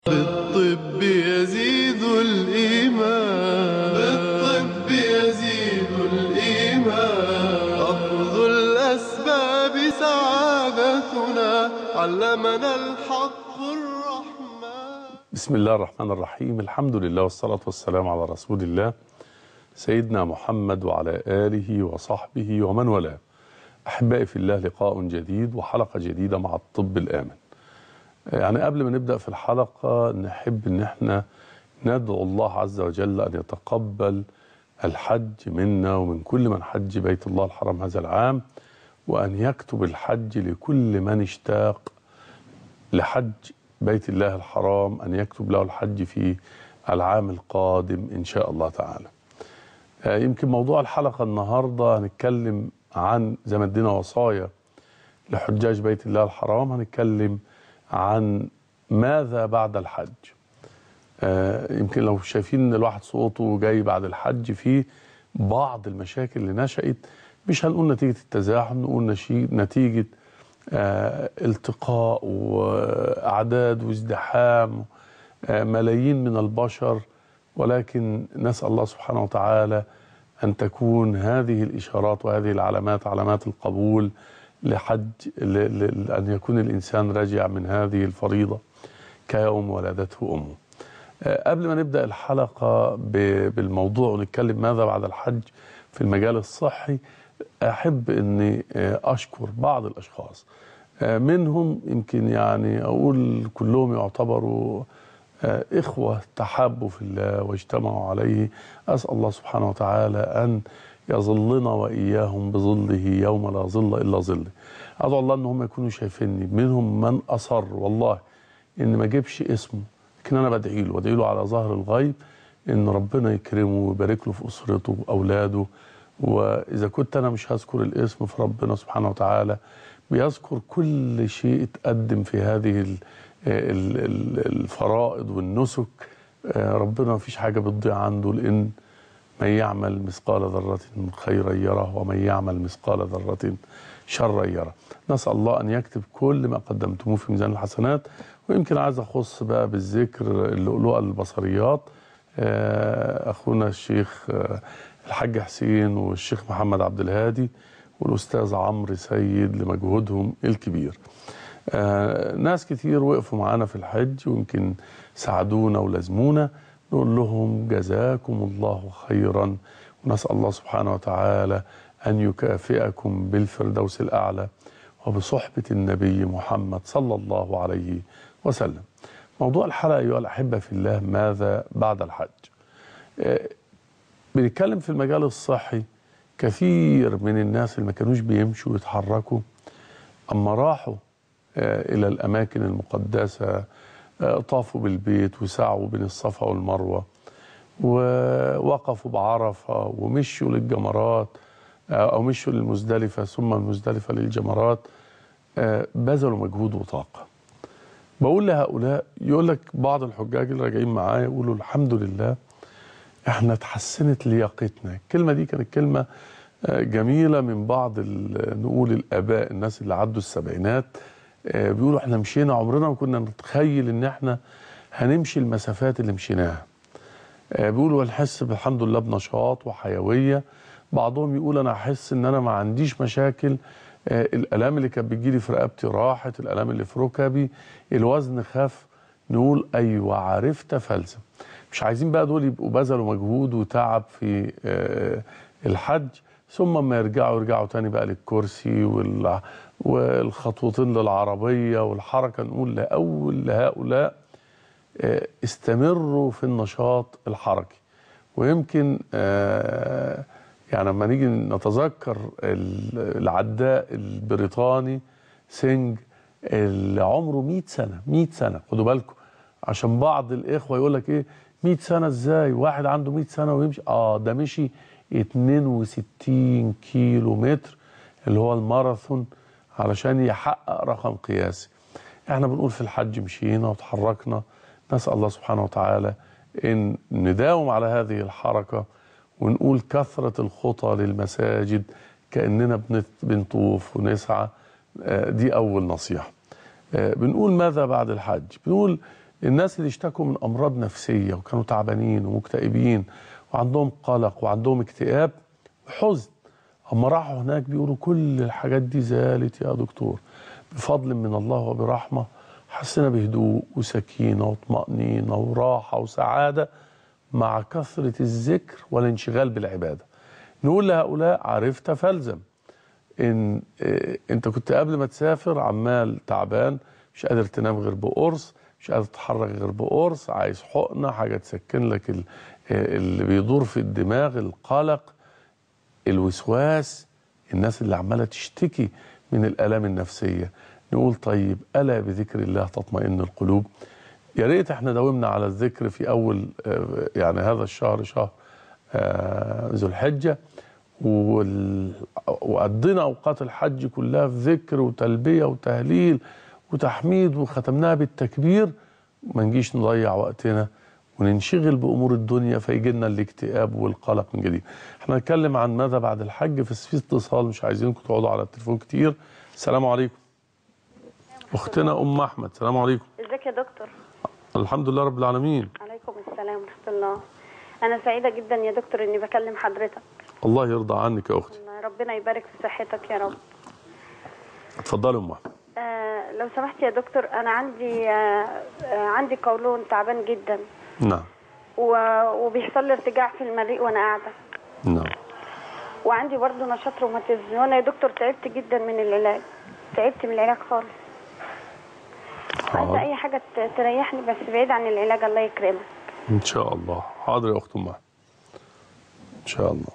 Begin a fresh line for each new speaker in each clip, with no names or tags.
بالطب يزيد الإيمان بالطب يزيد الإيمان أخذ الأسباب سعادتنا علمنا الحق الرحمن
بسم الله الرحمن الرحيم الحمد لله والصلاة والسلام على رسول الله سيدنا محمد وعلى آله وصحبه ومن والاه أحبائي في الله لقاء جديد وحلقة جديدة مع الطب الآمن يعني قبل ما نبدأ في الحلقة نحب ان احنا ندعو الله عز وجل ان يتقبل الحج منا ومن كل من حج بيت الله الحرام هذا العام وان يكتب الحج لكل من اشتاق لحج بيت الله الحرام ان يكتب له الحج في العام القادم ان شاء الله تعالى. آه، يمكن موضوع الحلقة النهاردة هنتكلم عن زي ما ادينا وصايا لحجاج بيت الله الحرام هنتكلم عن ماذا بعد الحج آه، يمكن لو شايفين ان الواحد صوته جاي بعد الحج في بعض المشاكل اللي نشأت مش هنقول نتيجة التزاحم نقول نشي- نتيجة آه، التقاء وأعداد وازدحام آه، ملايين من البشر ولكن نسأل الله سبحانه وتعالى أن تكون هذه الإشارات وهذه العلامات علامات القبول لحج ل- ل- أن يكون الإنسان راجع من هذه الفريضة كيوم ولدته أمه آه، قبل ما نبدأ الحلقة ب- بالموضوع ونتكلم ماذا بعد الحج في المجال الصحي أحب أني آه، أشكر بعض الأشخاص آه، منهم يمكن يعني أقول كلهم يعتبروا آه، إخوة تحابوا في الله واجتمعوا عليه أسأل الله سبحانه وتعالى أن يظلنا وإياهم بظله يوم لا ظل إلا ظله أدعو الله أن هم يكونوا شايفيني منهم من أصر والله إن ما جيبش اسمه لكن أنا بدعي له بدعي له على ظهر الغيب إن ربنا يكرمه ويبارك له في أسرته وأولاده وإذا كنت أنا مش هذكر الاسم فربنا سبحانه وتعالى بيذكر كل شيء اتقدم في هذه ال- ال- ال- الفرائض والنسك آه، ربنا ما فيش حاجة بتضيع عنده لأن من يعمل مثقال ذرة خيرا يره ومن يعمل مثقال ذرة شرا يره نسأل الله أن يكتب كل ما قدمتموه في ميزان الحسنات ويمكن عايز أخص بقى بالذكر اللؤلؤة البصريات آه، أخونا الشيخ آه، الحاج حسين والشيخ محمد عبد الهادي والأستاذ عمرو سيد لمجهودهم الكبير آه، ناس كتير وقفوا معانا في الحج ويمكن ساعدونا ولازمونا نقول لهم جزاكم الله خيرا ونسأل الله سبحانه وتعالى أن يكافئكم بالفردوس الأعلى وبصحبة النبي محمد صلى الله عليه وسلم موضوع الحلقة أيها الأحبة في الله ماذا بعد الحج آه، بنتكلم في المجال الصحي كثير من الناس اللي ما كانوش بيمشوا ويتحركوا أما راحوا آه، إلى الأماكن المقدسة آه، طافوا بالبيت وسعوا بين الصفا والمروة ووقفوا بعرفة ومشوا للجمرات آه، أو مشوا للمزدلفة ثم المزدلفة للجمرات آه، بذلوا مجهود وطاقة بقول لهؤلاء يقول لك بعض الحجاج اللي راجعين معايا يقولوا الحمد لله احنا اتحسنت لياقتنا الكلمة دي كانت كلمة آه، جميلة من بعض ال- نقول الآباء الناس اللي عدوا السبعينات آه، بيقولوا احنا مشينا عمرنا ما كنا نتخيل ان احنا هنمشي المسافات اللي مشيناها آه، بيقولوا هنحس الحمد لله بنشاط وحيوية بعضهم يقول انا احس ان انا ما عنديش مشاكل آه، الالام اللي كانت بتجيلي في رقبتي راحت الالام اللي في ركبي الوزن خف نقول ايوه عرفت فلسف مش عايزين بقى دول يبقوا بذلوا مجهود وتعب في آه، الحج ثم ما يرجعوا يرجعوا تاني بقى للكرسي وال- والخطوتين للعربية والحركة نقول لأول لهؤلاء آه، استمروا في النشاط الحركي ويمكن آه، يعني لما نيجي نتذكر ال- العداء البريطاني سينج اللي عمره 100 سنة 100 سنة خدوا بالكم عشان بعض الإخوة يقول لك إيه 100 سنة إزاي واحد عنده 100 سنة ويمشي آه ده مشي 62 كيلو متر اللي هو الماراثون علشان يحقق رقم قياسي احنا بنقول في الحج مشينا وتحركنا نسأل الله سبحانه وتعالى ان نداوم على هذه الحركة ونقول كثرة الخطى للمساجد كأننا بنت- بنطوف ونسعى آه، دي أول نصيحة آه، بنقول ماذا بعد الحج بنقول الناس اللي اشتكوا من امراض نفسيه وكانوا تعبانين ومكتئبين وعندهم قلق وعندهم اكتئاب وحزن اما راحوا هناك بيقولوا كل الحاجات دي زالت يا دكتور بفضل من الله وبرحمه حسينا بهدوء وسكينه وطمانينه وراحه وسعاده مع كثره الذكر والانشغال بالعباده نقول لهؤلاء عرفت فالزم ان إيه انت كنت قبل ما تسافر عمال تعبان مش قادر تنام غير بقرص مش قادر تتحرك غير بقرص عايز حقنه حاجه تسكن لك ال- إيه اللي بيدور في الدماغ القلق الوسواس الناس اللي عماله تشتكي من الالام النفسيه نقول طيب الا بذكر الله تطمئن القلوب يا ريت احنا داومنا على الذكر في اول آه، يعني هذا الشهر شهر آه، ذو الحجه وال- وقضينا اوقات الحج كلها في ذكر وتلبيه وتهليل وتحميد وختمناها بالتكبير ما نجيش نضيع وقتنا وننشغل بامور الدنيا فيجي لنا الاكتئاب والقلق من جديد. احنا هنتكلم عن ماذا بعد الحج بس في اتصال مش عايزينكم تقعدوا على التليفون كتير. السلام عليكم. اختنا ام احمد السلام عليكم.
ازيك يا دكتور
الحمد لله رب العالمين.
عليكم السلام ورحمه الله انا سعيده جدا يا دكتور اني بكلم حضرتك
الله يرضى عنك يا اختي.
ربنا يبارك في صحتك يا رب
اتفضلي يا ام احمد.
آه لو سمحت يا دكتور انا عندي آه آه عندي قولون تعبان جدا
نعم
و- وبيحصل لي ارتجاع في المريء وانا قاعده
نعم.
وعندي برضه نشاط روماتيزم وانا يا دكتور تعبت جدا من العلاج تعبت من العلاج خالص عايزه
حاضر.
اي حاجه ت- تريحني بس بعيد عن العلاج الله يكرمك
ان شاء الله حاضر يا اخت ام احمد ان شاء الله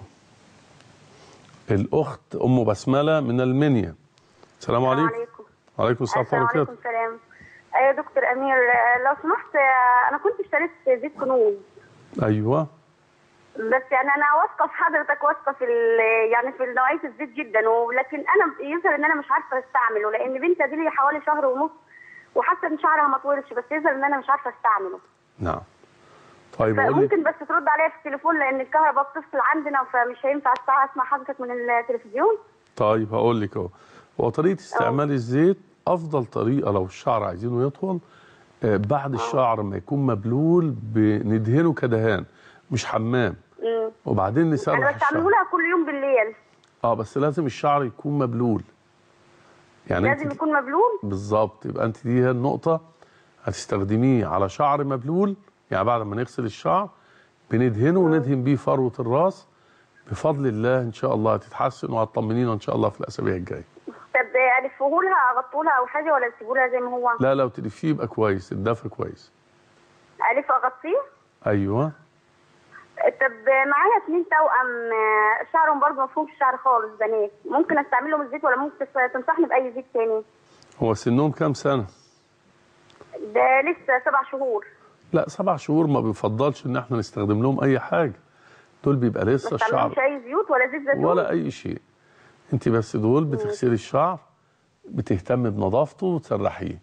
الاخت ام بسمله من المنيا السلام عليكم
عليكم
وعليكم السلام ورحمه الله وبركاته
السلام يا دكتور امير آه، لو سمحت آه، انا كنت اشتريت زيت كنوز
ايوه
بس يعني انا واثقه في حضرتك واثقه في ال- يعني في نوعيه الزيت جدا ولكن انا يظهر ان انا مش عارفه استعمله لان بنتي دي لي حوالي شهر ونص وحاسه ان شعرها ما طولش بس يظهر ان انا مش عارفه استعمله
نعم طيب اقول لك
فممكن بس ترد عليا في التليفون لان الكهرباء بتفصل عندنا فمش هينفع الساعه اسمع حضرتك من التلفزيون
طيب هقول لك اهو هو طريقه استعمال الزيت افضل طريقه لو الشعر عايزينه يطول آه، بعد الشعر ما يكون مبلول بندهنه كدهان مش حمام
مم.
وبعدين نسرح
انا
الشعر
بستعمله لها كل يوم بالليل
اه بس لازم الشعر يكون مبلول يعني
لازم
انت
يكون مبلول
بالظبط يبقى انت دي هي النقطة هتستخدميه على شعر مبلول يعني بعد ما نغسل الشعر بندهنه وندهن بيه فروة الراس بفضل الله ان شاء الله هتتحسن وهتطمنينا ان شاء الله في الاسابيع الجايه.
طب الفه لها اغطه لها او حاجه ولا اسيبه لها زي ما هو
لا لو تلفيه يبقى كويس الدفى كويس.
الف اغطيه
ايوه
طب معايا اتنين توأم آه، شعرهم برضه ما فيهمش شعر خالص بنات ممكن استعمل لهم الزيت ولا ممكن تس- تنصحني باي زيت تاني
هو سنهم كام سنة؟
ده لسه سبع شهور
لا سبع شهور ما بيفضلش ان احنا نستخدم لهم اي حاجة. دول بيبقى
ما
لسه
استعملهمش
الشعر
اي زيوت ولا زيت زيتون
ولا اي شيء. انت بس دول بتغسلي الشعر بتهتم بنظافته وتسرحيه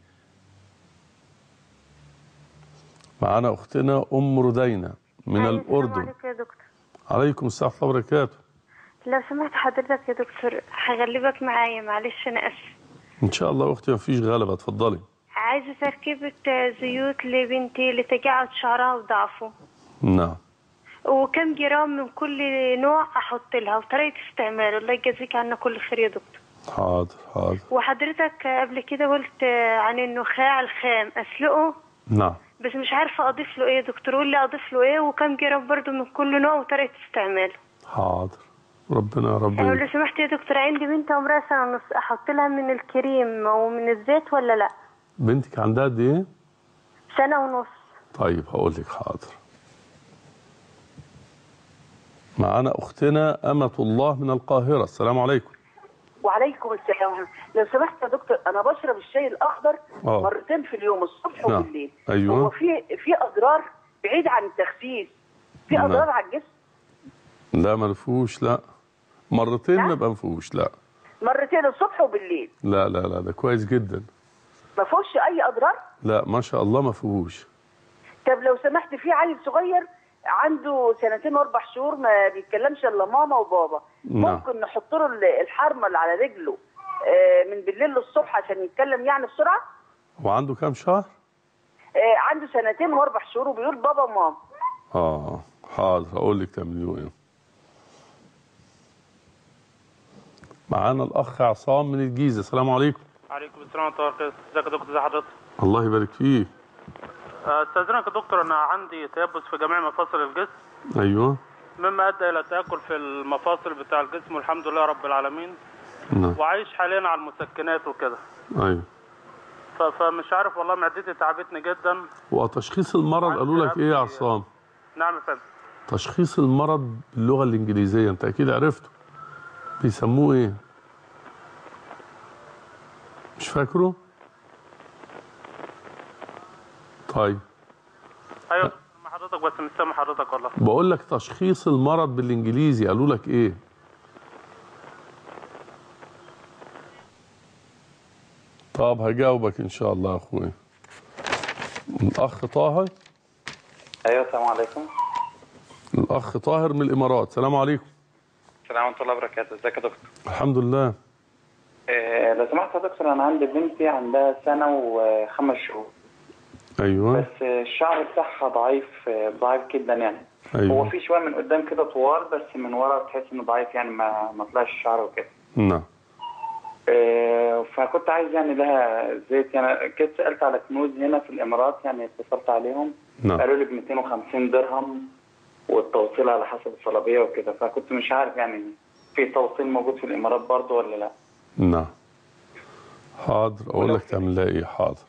معانا اختنا ام ردينه من
أيوة، السلام
الاردن
عليكم يا دكتور
عليكم السلام ورحمه الله وبركاته
لو سمحت حضرتك يا دكتور هغلبك معايا معلش انا اسف
ان شاء الله يا اختي ما فيش غلبه اتفضلي
عايزه تركيبه زيوت لبنتي لتجاعد شعرها وضعفه
نعم
وكم جرام من كل نوع احط لها وطريقه استعماله الله يجازيك عنا كل خير يا دكتور
حاضر حاضر
وحضرتك قبل كده قلت عن النخاع الخام اسلقه
نعم
بس مش عارفه اضيف له ايه يا دكتور قول لي اضيف له ايه وكم جرام برضو من كل نوع وطريقه استعماله
حاضر ربنا يا رب
أه، لو
يبارك.
سمحت يا دكتور عندي بنت عمرها سنه ونص احط لها من الكريم ومن الزيت ولا لا
بنتك عندها قد ايه
سنه ونص
طيب هقول لك حاضر معانا اختنا امه الله من القاهره السلام عليكم
وعليكم السلام لو سمحت يا دكتور انا بشرب الشاي الاخضر
آه.
مرتين في اليوم الصبح
نعم.
وبالليل
أيوة.
هو في في اضرار بعيد عن التخسيس في
نعم.
اضرار على الجسم
لا ما نفوش لا مرتين
نعم.
ما يبقى نفوش لا
مرتين الصبح وبالليل
لا لا لا ده كويس جدا
ما فيهوش اي اضرار
لا ما شاء الله ما فيهوش
طب لو سمحت في عيل صغير عنده سنتين واربع شهور ما بيتكلمش الا ماما وبابا
نعم.
ممكن نحط له ال- الحرمه اللي على رجله آه، من بالليل للصبح عشان يتكلم يعني بسرعه
وعنده كام شهر
آه، عنده سنتين واربع شهور وبيقول بابا وماما
اه حاضر اقول لك تعمليه ايه معانا الاخ عصام من الجيزه السلام عليكم
عليكم السلام ورحمة الله وبركاته ازيك يا دكتور ازي حضرتك
الله يبارك فيك
آه، استاذنك يا دكتور انا عندي تيبس في جميع مفاصل الجسم
ايوه
مما ادى الى تاكل في المفاصل بتاع الجسم والحمد لله رب العالمين
نعم
وعايش حاليا على المسكنات وكده
ايوه
ف- فمش عارف والله معدتي تعبتني جدا
وتشخيص المرض قالوا لك ايه يا عصام
نعم يا فندم
تشخيص المرض باللغه الانجليزيه انت اكيد عرفته بيسموه ايه مش فاكره طيب
ايوه مع حضرتك بس مش سامع حضرتك والله
بقول لك تشخيص المرض بالانجليزي قالوا لك ايه طب هجاوبك ان شاء الله يا اخويا الاخ طاهر
ايوه السلام عليكم
الاخ طاهر من الامارات السلام عليكم
السلام ورحمه الله وبركاته ازيك يا دكتور
الحمد لله
إيه لو سمحت يا دكتور انا عندي بنتي عندها سنه وخمس شهور
ايوه
بس الشعر بتاعها ضعيف ضعيف جدا يعني هو
ايوه
في شويه من قدام كده طوال بس من ورا تحس انه ضعيف يعني ما ما طلعش الشعر وكده
نعم
إيه فكنت عايز يعني لها زيت يعني كنت سالت على كنوز هنا في الامارات يعني اتصلت عليهم
نعم
قالوا لي ب 250 درهم والتوصيل على حسب الطلبيه وكده فكنت مش عارف يعني في توصيل موجود في الامارات برضه ولا لا
نعم حاضر اقول لك تعمل لها ايه حاضر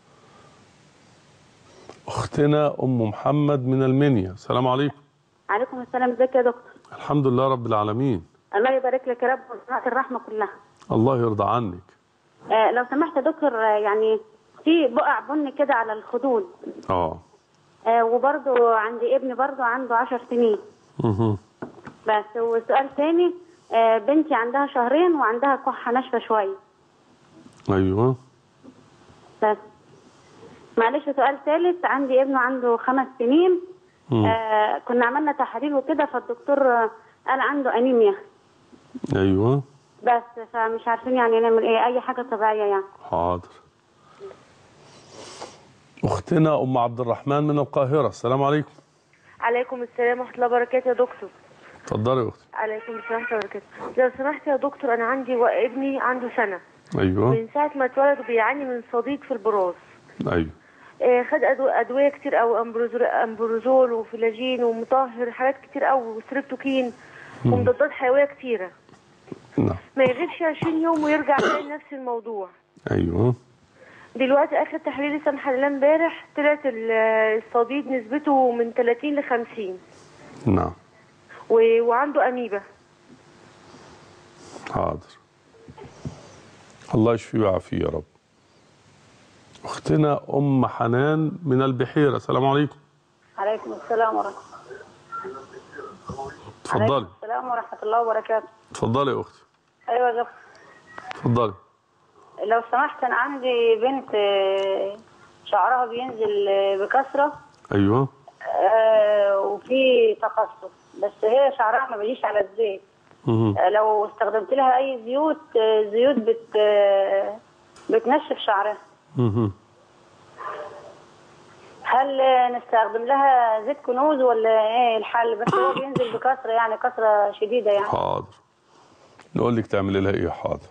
اختنا ام محمد من المنيا السلام عليكم
عليكم السلام ازيك يا دكتور
الحمد لله رب العالمين
الله يبارك لك يا رب وسعة الرحمه كلها
الله يرضى عنك
آه لو سمحت يا دكتور آه يعني في بقع بني كده على الخدود
اه
آه وبرضو عندي ابني برضو عنده عشر سنين
مهم.
بس وسؤال تاني آه بنتي عندها شهرين وعندها كحة ناشفة شوية
ايوه
بس معلش سؤال ثالث عندي ابنه عنده خمس سنين
مم.
آه كنا عملنا تحاليل وكده فالدكتور آه، قال عنده انيميا
ايوه
بس فمش عارفين يعني نعمل ايه اي حاجة طبيعية يعني
حاضر اختنا ام عبد الرحمن من القاهره السلام عليكم
عليكم السلام ورحمة الله وبركاته يا دكتور
اتفضلي يا اختي
عليكم السلام ورحمة الله وبركاته لو سمحت يا دكتور أنا عندي و- ابني عنده سنة
ايوه
من ساعة ما اتولد وبيعاني من صديد في البراز
ايوه
آه، خد أدو- أدوية كتير أوي أمبروزول- أمبروزول وفلاجين ومطهر حاجات كتير أوي وستريبتوكين ومضادات حيوية كتيرة
نعم
ما يغيبش 20 يوم ويرجع تاني نفس الموضوع
ايوه
دلوقتي آخر تحليل لسه محللاه امبارح طلعت ال- الصديد نسبته من 30 ل 50
نعم
و- وعنده أميبا
حاضر الله يشفيه ويعافيه يا رب اختنا ام حنان من البحيره السلام عليكم
عليكم السلام ورحمة
اتفضلي
السلام ورحمة الله وبركاته
اتفضلي يا اختي
ايوه يا دكتور
اتفضلي
لو سمحت انا عندي بنت آه، شعرها بينزل آه، بكثرة
ايوه
آه، وفي تقصف بس هي شعرها ما بيجيش على الزيت
مهم.
آه، لو استخدمت لها اي زيوت آه، زيوت بت آه، بتنشف شعرها
مهم.
هل آه، نستخدم لها زيت كنوز ولا ايه الحل بس هو بينزل بكثرة يعني كثرة شديدة يعني
حاضر نقول لك تعملي لها ايه حاضر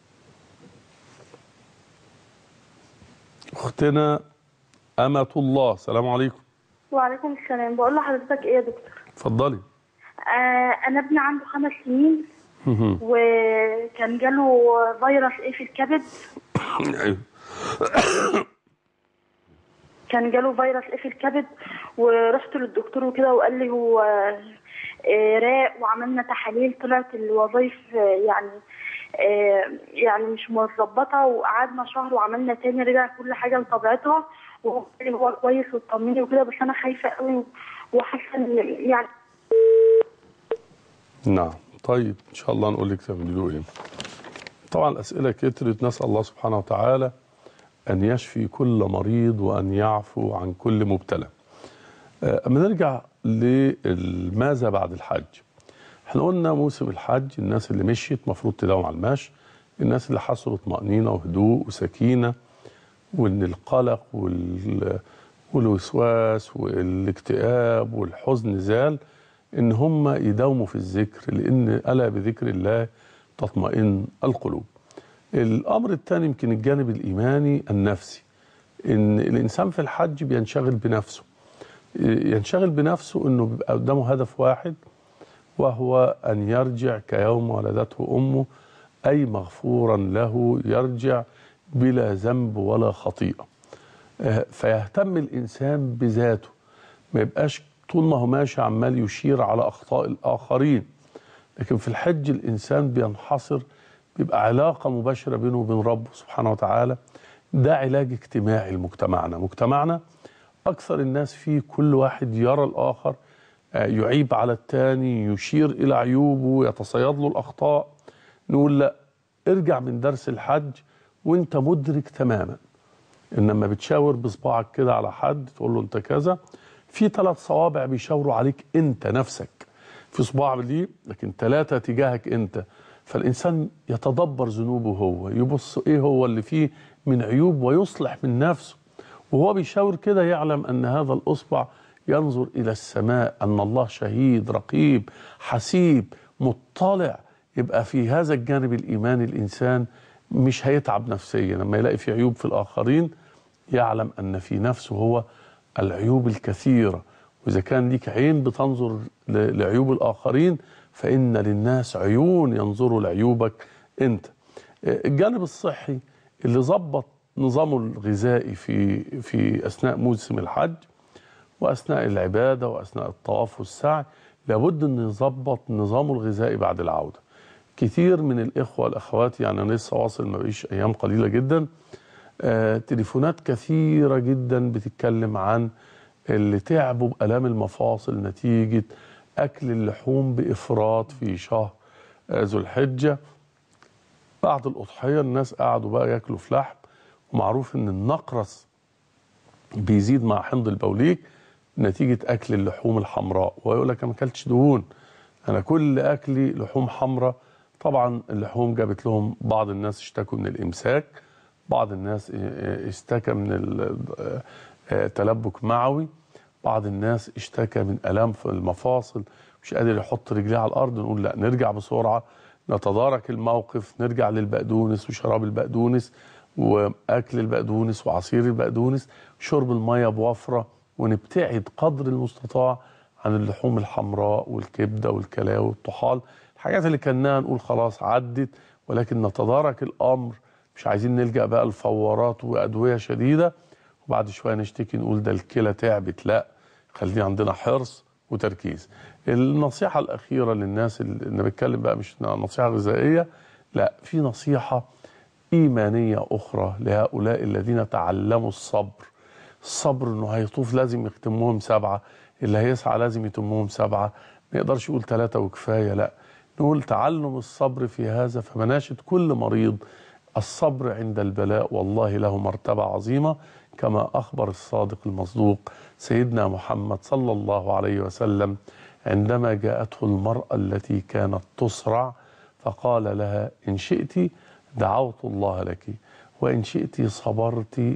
اختنا أمة الله السلام عليكم
وعليكم السلام بقول لحضرتك ايه يا دكتور
اتفضلي
آه انا ابني عنده خمس سنين
مهم.
وكان جاله فيروس ايه في الكبد
ايوه
كان جاله فيروس ايه في الكبد ورحت للدكتور وكده وقال لي هو آه، راق وعملنا تحاليل طلعت الوظائف آه، يعني آه، يعني مش متظبطه وقعدنا شهر وعملنا تاني رجع كل حاجه لطبيعتها وهو قال لي هو كويس وطمني وكده بس انا خايفه قوي وحاسه ان يعني
نعم طيب ان شاء الله نقول لك تعملي له ايه طبعا الاسئله كترت نسال الله سبحانه وتعالى ان يشفي كل مريض وان يعفو عن كل مبتلى آه، اما نرجع لماذا بعد الحج احنا قلنا موسم الحج الناس اللي مشيت مفروض تداوم على المشي الناس اللي حسوا بطمأنينة وهدوء وسكينة وان القلق والوسواس والاكتئاب والحزن زال ان هم يداوموا في الذكر لان الا بذكر الله تطمئن القلوب. الامر الثاني يمكن الجانب الايماني النفسي ان الانسان في الحج بينشغل بنفسه. ينشغل بنفسه انه بيبقى قدامه هدف واحد وهو ان يرجع كيوم ولدته امه اي مغفورا له يرجع بلا ذنب ولا خطيئه. آه، فيهتم الانسان بذاته ما يبقاش طول ما هو ماشي عمال يشير على اخطاء الاخرين لكن في الحج الانسان بينحصر بيبقى علاقه مباشره بينه وبين ربه سبحانه وتعالى ده علاج اجتماعي لمجتمعنا مجتمعنا اكثر الناس فيه كل واحد يرى الاخر آه، يعيب على الثاني يشير الى عيوبه يتصيد له الاخطاء نقول لا ارجع من درس الحج وانت مدرك تماما انما بتشاور بصباعك كده على حد تقول له انت كذا في ثلاث صوابع بيشاوروا عليك انت نفسك في صباع ليه لكن ثلاثه تجاهك انت فالانسان يتدبر ذنوبه هو يبص ايه هو اللي فيه من عيوب ويصلح من نفسه وهو بيشاور كده يعلم ان هذا الاصبع ينظر الى السماء ان الله شهيد رقيب حسيب مطلع يبقى في هذا الجانب الايماني الانسان مش هيتعب نفسيا لما يلاقي في عيوب في الاخرين يعلم ان في نفسه هو العيوب الكثيره واذا كان ليك عين بتنظر ل- لعيوب الاخرين فان للناس عيون ينظروا لعيوبك انت الجانب الصحي اللي ظبط نظامه الغذائي في في اثناء موسم الحج واثناء العباده واثناء الطواف والسعي لابد ان يظبط نظامه الغذائي بعد العوده. كتير من الاخوه والاخوات يعني انا لسه واصل ما بقيش ايام قليله جدا آه تليفونات كثيره جدا بتتكلم عن اللي تعبوا بالام المفاصل نتيجه اكل اللحوم بافراط في شهر آه ذو الحجه بعد الاضحيه الناس قعدوا بقى ياكلوا في لحم ومعروف ان النقرس بيزيد مع حمض البوليك نتيجه اكل اللحوم الحمراء ويقول لك انا ما اكلتش دهون انا كل اكلي لحوم حمراء طبعا اللحوم جابت لهم بعض الناس اشتكوا من الامساك بعض الناس اشتكى من ال- آه، تلبك معوي بعض الناس اشتكى من الام في المفاصل مش قادر يحط رجليه على الارض نقول لا نرجع بسرعه نتدارك الموقف نرجع للبقدونس وشراب البقدونس واكل البقدونس وعصير البقدونس شرب الميه بوفره ونبتعد قدر المستطاع عن اللحوم الحمراء والكبده والكلاوي والطحال الحاجات اللي كنا نقول خلاص عدت ولكن نتدارك الامر مش عايزين نلجا بقى لفورات وادويه شديده وبعد شويه نشتكي نقول ده الكلى تعبت لا خلينا عندنا حرص وتركيز النصيحه الاخيره للناس اللي أنا بتكلم بقى مش نصيحه غذائيه لا في نصيحه ايمانيه اخرى لهؤلاء الذين تعلموا الصبر الصبر انه هيطوف لازم يختموهم سبعه اللي هيسعى لازم يتمهم سبعه ما يقدرش يقول ثلاثه وكفايه لا نقول تعلم الصبر في هذا فمناشد كل مريض الصبر عند البلاء والله له مرتبه عظيمه كما اخبر الصادق المصدوق سيدنا محمد صلى الله عليه وسلم عندما جاءته المراه التي كانت تصرع فقال لها ان شئت دعوت الله لك وان شئت صبرت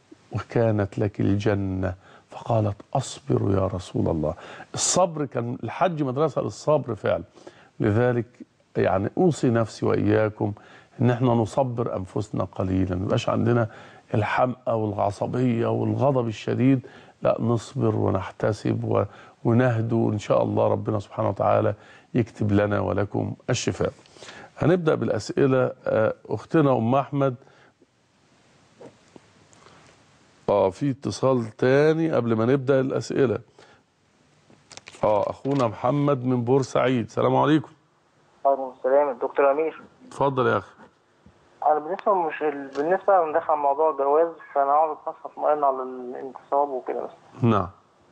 وكانت لك الجنة فقالت أصبر يا رسول الله الصبر كان الحج مدرسة للصبر فعلا لذلك يعني أوصي نفسي وإياكم إن احنا نصبر أنفسنا قليلا ما يبقاش عندنا الحمقى والعصبية والغضب الشديد لا نصبر ونحتسب و- ونهدو إن شاء الله ربنا سبحانه وتعالى يكتب لنا ولكم الشفاء هنبدأ بالأسئلة آه، أختنا أم أحمد اه في اتصال تاني قبل ما نبدا الاسئله اه اخونا محمد من بورسعيد السلام عليكم
عليكم السلام الدكتور امير
اتفضل يا اخي
انا بالنسبه مش بالنسبه ندخل على موضوع الجواز فانا عاوز بس اطمئن على الانتصاب وكده بس
نعم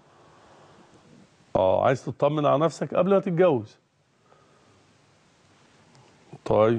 اه عايز تطمن على نفسك قبل ما تتجوز طيب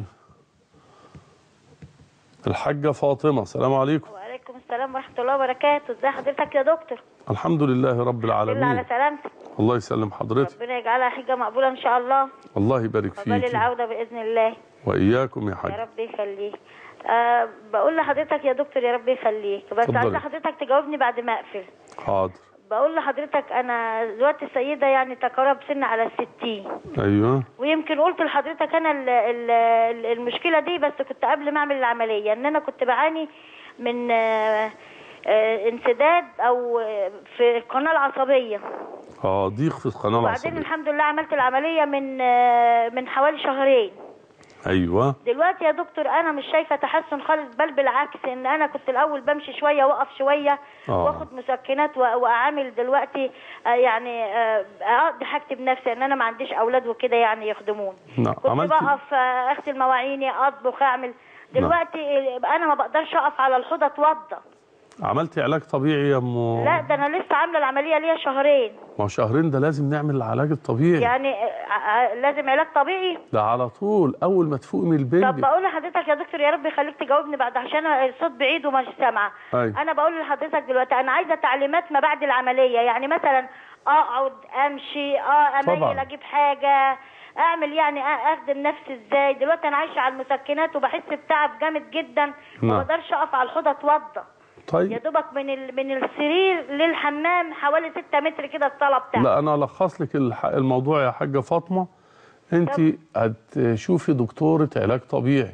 الحاجة فاطمة السلام عليكم
وعليكم السلام ورحمة الله وبركاته ازي حضرتك يا دكتور
الحمد لله رب
بالله على
العالمين
سلامتك
الله يسلم حضرتك
ربنا يجعلها حجة مقبولة ان شاء الله
الله يبارك
قبل
فيك
العودة بإذن الله
وإياكم يا
يا
حاج
رب يخليك أه بقول لحضرتك يا دكتور يا رب يخليك بس
اتفضلي.
عايزة حضرتك تجاوبني بعد ما اقفل
حاضر
بقول لحضرتك انا دلوقتي السيده يعني تقرب سن على الستين
ايوه
ويمكن قلت لحضرتك انا ال ال ال- المشكله دي بس كنت قبل ما اعمل العمليه ان انا كنت بعاني من آه، آه، انسداد او آه، في القناه العصبيه
اه ضيق في القناه
وبعدين
العصبيه
الحمد لله عملت العمليه من آه، من حوالي شهرين
ايوه
دلوقتي يا دكتور انا مش شايفه تحسن خالص بل بالعكس ان انا كنت الاول بمشي شويه واقف شويه
آه.
واخد مسكنات و- واعامل دلوقتي آه، يعني آه، اقضي حاجتي بنفسي ان انا ما عنديش اولاد وكده يعني يخدمون
نعم
كنت
عملت
بقف آه، اغسل مواعيني اطبخ اعمل دلوقتي آه، انا ما بقدرش اقف على الحوض اتوضى
عملت علاج طبيعي يا ام
لا ده انا لسه عامله العمليه ليا شهرين
ما هو شهرين ده لازم نعمل العلاج الطبيعي
يعني آه، آه، لازم علاج طبيعي
ده على طول اول ما تفوق من
طب
البنج
بقول لحضرتك يا دكتور يا رب يخليك تجاوبني بعد عشان الصوت بعيد ومش سامعه
أيوة.
انا بقول لحضرتك دلوقتي انا عايزه تعليمات ما بعد العمليه يعني مثلا اقعد امشي اه اميل
طبعاً.
اجيب حاجه اعمل يعني أ- اخدم نفسي ازاي دلوقتي انا عايشه على المسكنات وبحس بتعب جامد جدا
نعم.
وما اقدرش اقف على الحوض اتوضى يا
طيب
دوبك من ال... من السرير للحمام حوالي 6 متر كده الصاله بتاعتي
لا انا الخص لك الح- الموضوع يا حاجه فاطمه انت هتشوفي دكتوره علاج طبيعي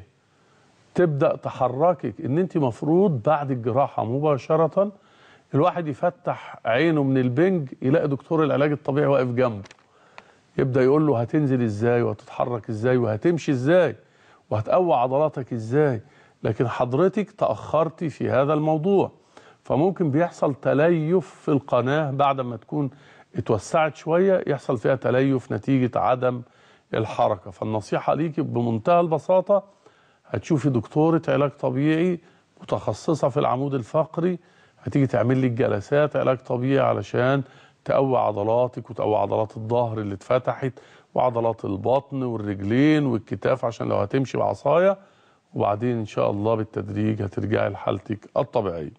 تبدا تحركك ان انت مفروض بعد الجراحه مباشره الواحد يفتح عينه من البنج يلاقي دكتور العلاج الطبيعي واقف جنبه يبدا يقول له هتنزل ازاي وهتتحرك ازاي وهتمشي ازاي وهتقوي عضلاتك ازاي لكن حضرتك تاخرتي في هذا الموضوع فممكن بيحصل تليف في القناه بعد ما تكون اتوسعت شويه يحصل فيها تليف نتيجه عدم الحركه فالنصيحه ليكي بمنتهى البساطه هتشوفي دكتوره علاج طبيعي متخصصه في العمود الفقري هتيجي تعمل لك جلسات علاج طبيعي علشان تقوي عضلاتك وتقوي عضلات الظهر اللي اتفتحت وعضلات البطن والرجلين والكتاف عشان لو هتمشي بعصايه وبعدين ان شاء الله بالتدريج هترجعي لحالتك الطبيعيه.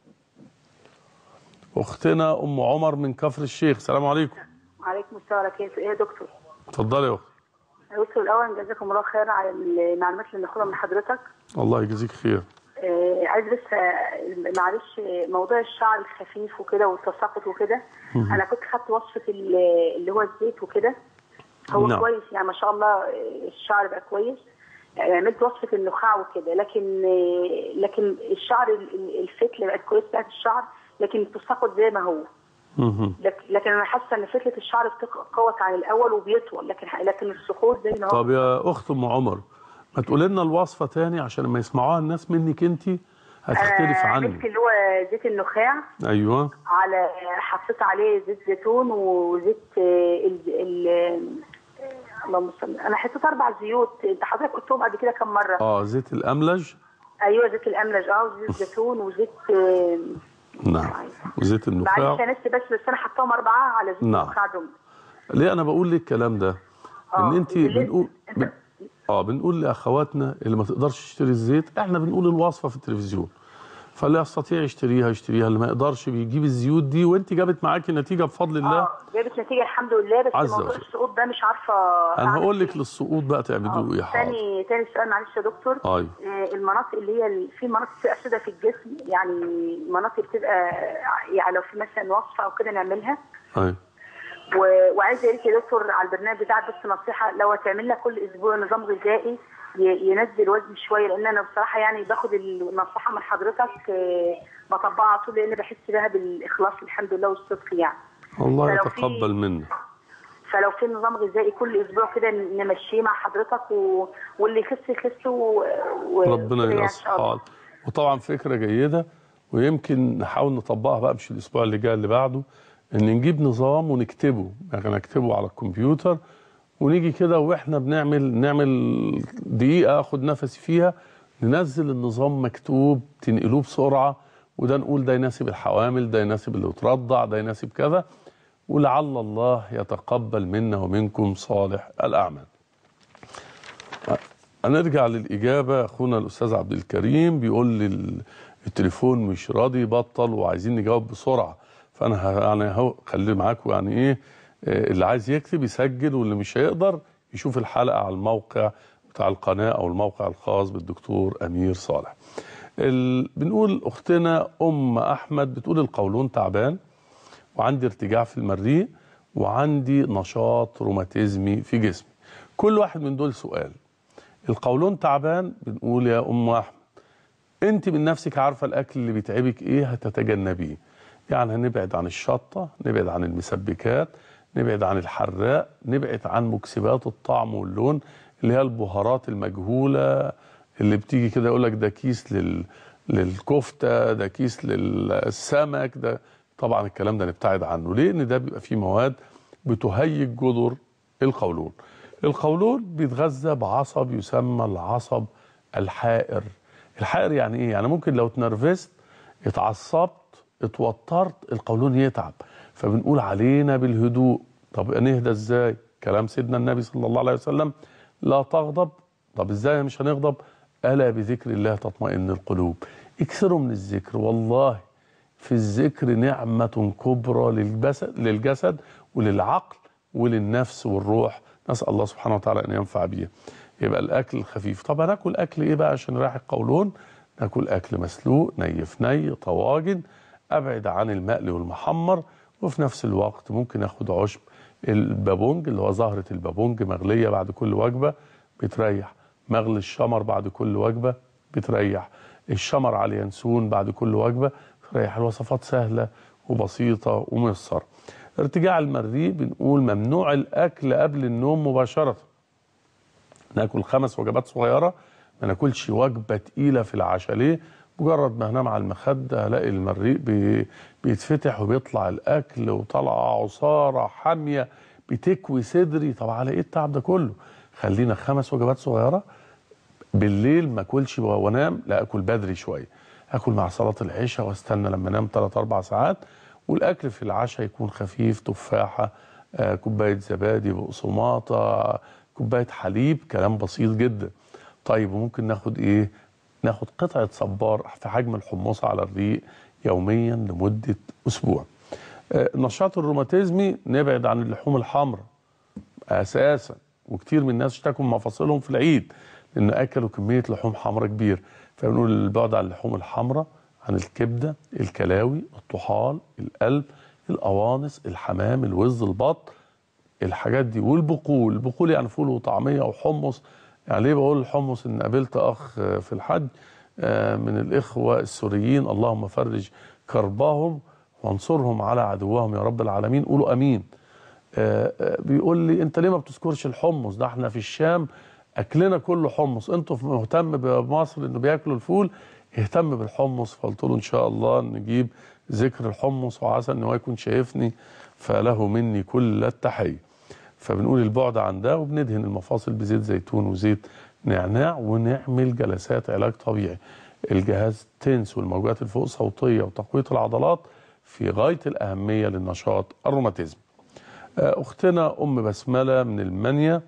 اختنا ام عمر من كفر الشيخ السلام عليكم
عليكم السلام ورحمة الله ايه يا دكتور
اتفضلي يا اختي
دكتور الاول جزاكم الله خير على المعلومات اللي بناخدها من حضرتك
الله يجزيك خير
آه عايز بس آه، معلش آه، موضوع الشعر الخفيف وكده والتساقط وكده
مهم.
انا كنت خدت وصفه ال- اللي هو الزيت وكده هو
نعم.
كويس يعني ما شاء الله آه، الشعر بقى كويس يعني عملت وصفه النخاع وكده لكن آه، لكن الشعر ال- ال- الفتله بقت كويس بتاعت الشعر لكن التساقط زي ما هو
مهم.
لك- لكن انا حاسه ان فتله الشعر بتتقوت عن الاول وبيطول لكن لكن السقوط زي ما هو
طب يا اخت ام عمر ما تقولي لنا الوصفه تاني عشان لما يسمعوها الناس منك انت هتختلف
أنا
عني
عملت اللي هو زيت النخاع
ايوه
على حطيت عليه زيت زيتون وزيت آه، ال ال آه، اللهم صل انا حطيت اربع زيوت انت حضرتك قلتهم قبل كده كم مره
اه زيت الاملج
ايوه زيت الاملج اه وزيت زيتون وزيت آه،
نعم وزيت
معلش
النخاع
انا نسي بس بس انا حطاهم اربعه على زيت
نعم.
النخاع دول
ليه انا بقول لك الكلام ده ان
آه،
انت
اللي-
بنقول بن... اه بنقول لاخواتنا اللي ما تقدرش تشتري الزيت احنا بنقول الوصفه في التلفزيون فاللي يستطيع يشتريها يشتريها اللي ما يقدرش بيجيب الزيوت دي وانت جابت معاكي نتيجه بفضل الله
اه جابت نتيجه الحمد لله بس
عز
موضوع
وجل.
السقوط ده مش عارفه
انا
أعمل
هقول لك للسقوط بقى تعملوا ايه حاضر
تاني تاني سؤال معلش يا دكتور
ايوه
آه، المناطق اللي هي ال- في مناطق بتبقى سودة في الجسم يعني مناطق بتبقى يعني لو في مثلا وصفه او كده نعملها
ايوه
و- وعايزه يا ريت يا دكتور على البرنامج بتاعك بس نصيحه لو هتعمل لك كل اسبوع نظام غذائي ي- ينزل وزن شويه لان انا بصراحه يعني باخد النصيحه من حضرتك آه، بطبقها على طول لان بحس بها بالاخلاص الحمد لله والصدق يعني
الله
فلو في-
يتقبل منا
فلو في نظام غذائي كل اسبوع كده نمشيه مع حضرتك و... واللي يخس يخس و... و...
ربنا
كده يعني إن
ييسر
شاء الله.
حاضر وطبعا فكره جيده ويمكن نحاول نطبقها بقى مش الاسبوع اللي جاي اللي بعده ان نجيب نظام ونكتبه يعني نكتبه على الكمبيوتر ونيجي كده واحنا بنعمل نعمل دقيقه اخد نفسي فيها ننزل النظام مكتوب تنقلوه بسرعه وده نقول ده يناسب الحوامل ده يناسب اللي بترضع ده يناسب كذا ولعل الله يتقبل منا ومنكم صالح الاعمال هنرجع للإجابة أخونا الأستاذ عبد الكريم بيقول لي ال- التليفون مش راضي بطل وعايزين نجاوب بسرعة فأنا ه- يعني اهو خلي معاكم يعني إيه آه، اللي عايز يكتب يسجل واللي مش هيقدر يشوف الحلقة على الموقع بتاع القناة أو الموقع الخاص بالدكتور أمير صالح ال... بنقول أختنا أم أحمد بتقول القولون تعبان وعندي ارتجاع في المريء وعندي نشاط روماتيزمي في جسمي كل واحد من دول سؤال القولون تعبان بنقول يا ام احمد انت من نفسك عارفه الاكل اللي بيتعبك ايه هتتجنبيه يعني هنبعد عن الشطه نبعد عن المسبكات نبعد عن الحراق نبعد عن مكسبات الطعم واللون اللي هي البهارات المجهوله اللي بتيجي كده يقول لك ده كيس لل للكفته ده كيس للسمك ده طبعا الكلام ده نبتعد عنه ليه ان ده بيبقى فيه مواد بتهيج جذر القولون القولون بيتغذى بعصب يسمى العصب الحائر الحائر يعني ايه يعني ممكن لو اتنرفزت اتعصبت اتوترت القولون يتعب فبنقول علينا بالهدوء طب نهدى ازاي كلام سيدنا النبي صلى الله عليه وسلم لا تغضب طب ازاي مش هنغضب الا بذكر الله تطمئن القلوب اكثروا من الذكر والله في الذكر نعمة كبرى للجسد, للجسد وللعقل وللنفس والروح نسأل الله سبحانه وتعالى أن ينفع بيه يبقى الأكل الخفيف طب هناكل أكل إيه بقى عشان نريح القولون ناكل أكل مسلوق ني في ني طواجن أبعد عن المقلي والمحمر وفي نفس الوقت ممكن اخد عشب البابونج اللي هو زهرة البابونج مغلية بعد كل وجبة بتريح مغلي الشمر بعد كل وجبة بتريح الشمر على اليانسون بعد كل وجبة بتريح الوصفات سهلة وبسيطة وميسرة ارتجاع المريء بنقول ممنوع الأكل قبل النوم مباشرة ناكل خمس وجبات صغيرة ما ناكلش وجبة تقيلة في العشاء ليه مجرد ما انام على المخدة الاقي المريء بي بيتفتح وبيطلع الاكل وطلع عصارة حامية بتكوي صدري طب على ايه التعب ده كله خلينا خمس وجبات صغيرة بالليل ما اكلش وانام لا اكل بدري شوية اكل مع صلاة العشاء واستنى لما انام 3 4 ساعات والاكل في العشاء يكون خفيف تفاحة آه كوباية زبادي بقسماطة كوباية حليب كلام بسيط جدا طيب وممكن ناخد ايه ناخد قطعة صبار في حجم الحمصة على الريق يوميا لمدة أسبوع آه، النشاط الروماتيزمي نبعد عن اللحوم الحمراء أساسا وكتير من الناس اشتكوا من مفاصلهم في العيد لأن أكلوا كمية لحوم حمراء كبير فبنقول البعد عن اللحوم الحمراء عن الكبدة الكلاوي الطحال القلب القوانص الحمام الوز البط الحاجات دي والبقول البقول يعني فول وطعمية وحمص يعني ليه بقول الحمص ان قابلت اخ في الحج آه، من الاخوه السوريين اللهم فرج كربهم وانصرهم على عدوهم يا رب العالمين قولوا امين آه، آه، بيقول لي انت ليه ما بتذكرش الحمص ده احنا في الشام اكلنا كله حمص انتوا في- مهتم بمصر انه بياكلوا الفول اهتم بالحمص فقلت له ان شاء الله نجيب ذكر الحمص وعسى ان هو يكون شايفني فله مني كل التحيه فبنقول البعد عن ده وبندهن المفاصل بزيت زيتون وزيت نعناع ونعمل جلسات علاج طبيعي الجهاز تنس والموجات الفوق صوتية وتقوية العضلات في غاية الأهمية للنشاط الروماتيزم آه، أختنا أم بسملة من المنيا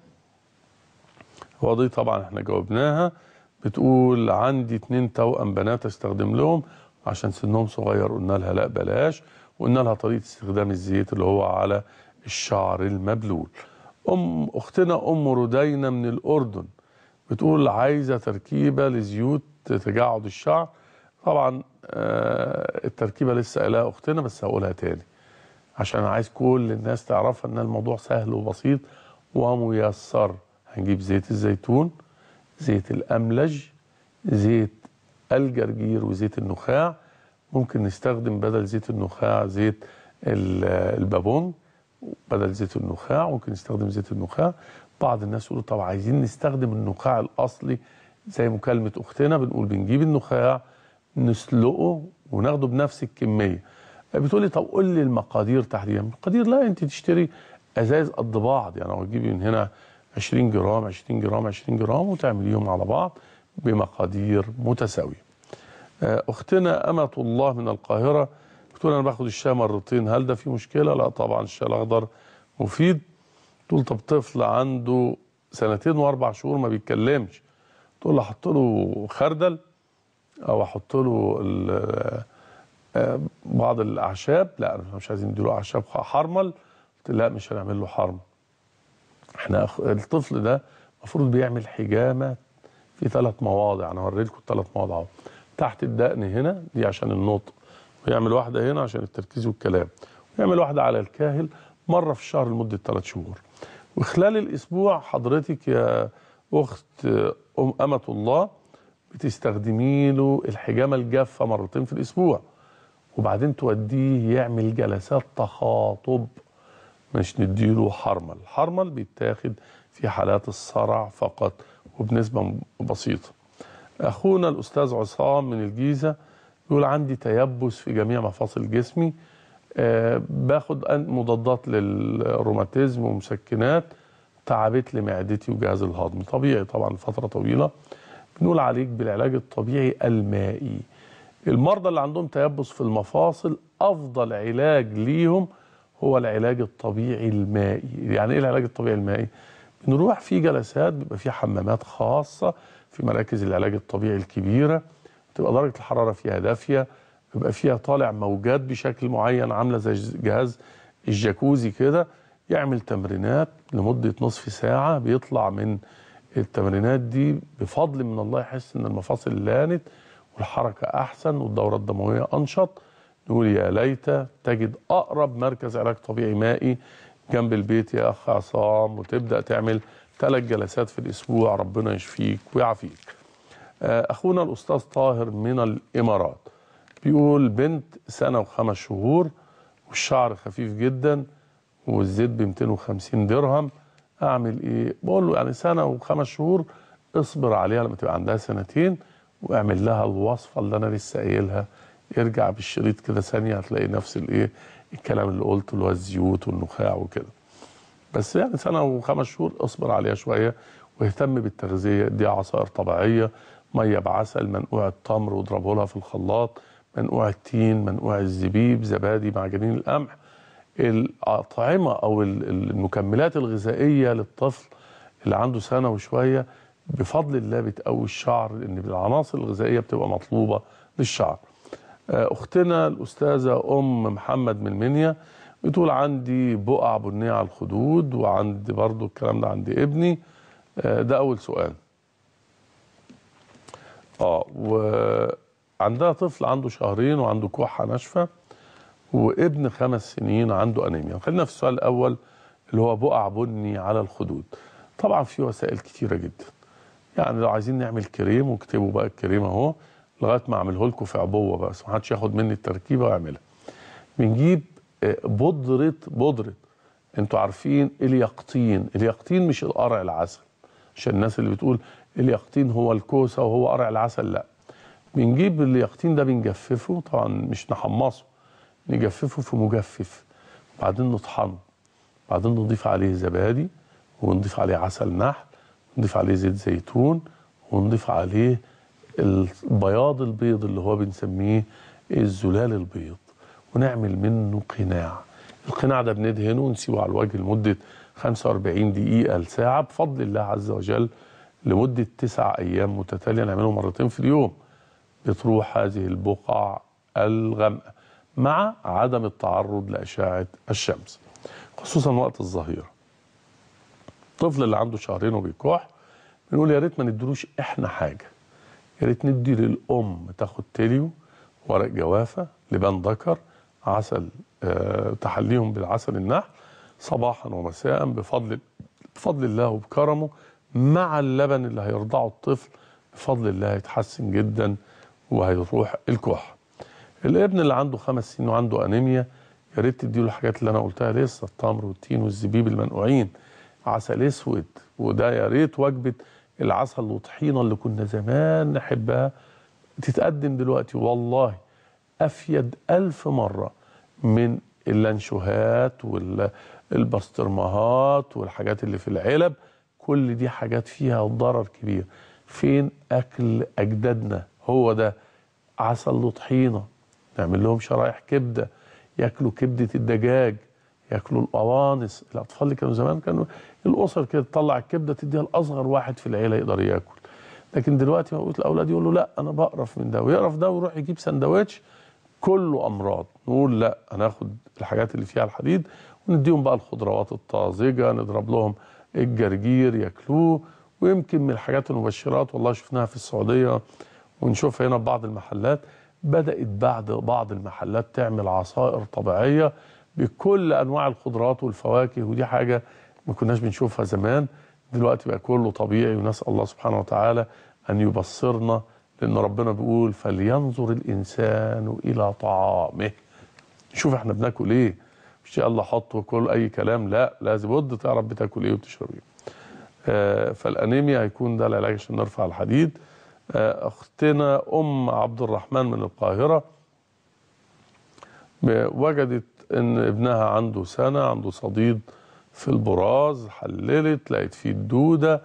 هو دي طبعا احنا جاوبناها بتقول عندي اتنين توأم بنات استخدم لهم عشان سنهم صغير قلنا لها لا بلاش وقلنا لها طريقة استخدام الزيت اللي هو على الشعر المبلول أم أختنا أم ردينة من الأردن بتقول عايزة تركيبة لزيوت تجعد الشعر طبعا آه، التركيبة لسه قالها أختنا بس هقولها تاني عشان أنا عايز كل الناس تعرفها ان الموضوع سهل وبسيط وميسر هنجيب زيت الزيتون زيت الأملج زيت الجرجير وزيت النخاع ممكن نستخدم بدل زيت النخاع زيت ال- البابونج بدل زيت النخاع ممكن نستخدم زيت النخاع بعض الناس يقولوا طب عايزين نستخدم النخاع الأصلي زي مكالمة أختنا بنقول بنجيب النخاع نسلقه وناخده بنفس الكمية بتقولي طب قول لي المقادير تحديدا المقادير لا انت تشتري ازاز قد بعض يعني لو تجيبي من هنا 20 جرام 20 جرام 20 جرام وتعمليهم على بعض بمقادير متساويه آه، اختنا امه الله من القاهره بتقول انا باخد الشاي مرتين هل ده في مشكله لا طبعا الشاي الاخضر مفيد تقول طب طفل عنده سنتين واربع شهور ما بيتكلمش تقول له احط له خردل او احط له ال- آه، بعض الاعشاب لا احنا مش عايزين نديله اعشاب حرمل قلت لا مش هنعمل له حرمل احنا أخ- الطفل ده المفروض بيعمل حجامه في ثلاث مواضع انا هوري لكم الثلاث مواضع اهو تحت الدقن هنا دي عشان النطق ويعمل واحده هنا عشان التركيز والكلام يعمل واحدة على الكاهل مرة في الشهر لمدة ثلاث شهور وخلال الأسبوع حضرتك يا أخت أم أمة الله بتستخدمي له الحجامة الجافة مرتين في الأسبوع وبعدين توديه يعمل جلسات تخاطب مش نديله حرمل الحرمل بيتاخد في حالات الصرع فقط وبنسبة بسيطة أخونا الأستاذ عصام من الجيزة بيقول عندي تيبس في جميع مفاصل جسمي آه باخد أن- مضادات للروماتيزم ومسكنات تعبت لي معدتي وجهاز الهضم طبيعي طبعا لفترة طويلة بنقول عليك بالعلاج الطبيعي المائي المرضى اللي عندهم تيبس في المفاصل أفضل علاج ليهم هو العلاج الطبيعي المائي يعني ايه العلاج الطبيعي المائي بنروح في جلسات بيبقى في حمامات خاصة في مراكز العلاج الطبيعي الكبيرة تبقى درجة الحرارة فيها دافية بيبقى فيها طالع موجات بشكل معين عاملة زي جهاز الجاكوزي كده يعمل تمرينات لمدة نصف ساعة بيطلع من التمرينات دي بفضل من الله يحس ان المفاصل لانت والحركة احسن والدورة الدموية انشط نقول يا ليت تجد اقرب مركز علاج طبيعي مائي جنب البيت يا اخ عصام وتبدا تعمل ثلاث جلسات في الاسبوع ربنا يشفيك ويعافيك. آه، اخونا الاستاذ طاهر من الامارات بيقول بنت سنه وخمس شهور والشعر خفيف جدا والزيت ب 250 درهم اعمل ايه؟ بقول له يعني سنه وخمس شهور اصبر عليها لما تبقى عندها سنتين واعمل لها الوصفه اللي انا لسه قايلها ارجع بالشريط كده ثانيه هتلاقي نفس الايه الكلام اللي قلته اللي هو الزيوت والنخاع وكده بس يعني سنه وخمس شهور اصبر عليها شويه واهتم بالتغذيه دي عصائر طبيعيه ميه بعسل منقوع التمر واضربه لها في الخلاط منقوع التين منقوع الزبيب زبادي معجنين القمح الاطعمه او ال- ال- المكملات الغذائيه للطفل اللي عنده سنه وشويه بفضل الله بتقوي الشعر لان العناصر الغذائيه بتبقى مطلوبه للشعر. آه، اختنا الاستاذه ام محمد من المنيا بتقول عندي بقع بنيه على الخدود وعندي برضو الكلام ده عند ابني آه، ده اول سؤال. اه وعندها طفل عنده شهرين وعنده كحه ناشفه وابن خمس سنين عنده انيميا خلينا في السؤال الاول اللي هو بقع بني على الخدود طبعا في وسائل كتيره جدا يعني لو عايزين نعمل كريم واكتبوا بقى الكريم اهو لغايه ما اعمله لكم في عبوه بقى بس ما حدش ياخد مني التركيبه ويعملها بنجيب آه، بودره بودره انتوا عارفين اليقطين اليقطين مش القرع العسل عشان الناس اللي بتقول اليقطين هو الكوسه وهو قرع العسل لا بنجيب اليقطين ده بنجففه طبعا مش نحمصه نجففه في مجفف بعدين نطحنه بعدين نضيف عليه زبادي ونضيف عليه عسل نحل نضيف عليه زيت زيتون ونضيف عليه البياض البيض اللي هو بنسميه الزلال البيض ونعمل منه قناع القناع ده بندهنه ونسيبه على الوجه لمدة 45 دقيقة لساعة بفضل الله عز وجل لمدة تسع أيام متتالية نعمله مرتين في اليوم بتروح هذه البقع الغامقة مع عدم التعرض لأشعة الشمس خصوصا وقت الظهيرة الطفل اللي عنده شهرين وبيكح بنقول يا ريت ما نديلوش احنا حاجة يا ريت ندي للأم تاخد تليو ورق جوافة لبان ذكر عسل آه تحليهم بالعسل النحل صباحا ومساء بفضل بفضل الله وبكرمه مع اللبن اللي هيرضعه الطفل بفضل الله هيتحسن جدا وهيروح الكح الابن اللي عنده خمس سنين وعنده انيميا يا ريت تديله الحاجات اللي انا قلتها لسه التمر والتين والزبيب المنقوعين عسل اسود وده يا ريت وجبه العسل والطحينه اللي كنا زمان نحبها تتقدم دلوقتي والله افيد ألف مره من اللانشوهات والبسطرمهات والحاجات اللي في العلب كل دي حاجات فيها ضرر كبير فين اكل اجدادنا هو ده عسل وطحينه نعمل لهم شرايح كبده ياكلوا كبده الدجاج ياكلوا القوانص الاطفال اللي كانوا زمان كانوا الاسر كده تطلع الكبده تديها لاصغر واحد في العيله يقدر ياكل لكن دلوقتي موجود الاولاد يقولوا لا انا بقرف من ده ويقرف ده ويروح يجيب سندوتش كله امراض نقول لا هناخد الحاجات اللي فيها الحديد ونديهم بقى الخضروات الطازجه نضرب لهم الجرجير ياكلوه ويمكن من الحاجات المبشرات والله شفناها في السعوديه ونشوفها هنا في بعض المحلات بدات بعد بعض المحلات تعمل عصائر طبيعيه بكل انواع الخضروات والفواكه ودي حاجه ما كناش بنشوفها زمان دلوقتي بقى كله طبيعي ونسال الله سبحانه وتعالى ان يبصرنا لان ربنا بيقول فلينظر الانسان الى طعامه شوف احنا بناكل ايه مش يلا حط وكل اي كلام لا لازم بد تعرف بتاكل ايه وبتشرب ايه آه، فالانيميا هيكون ده العلاج عشان نرفع الحديد آه، اختنا ام عبد الرحمن من القاهره ب- وجدت ان ابنها عنده سنه عنده صديد في البراز حللت لقيت فيه الدوده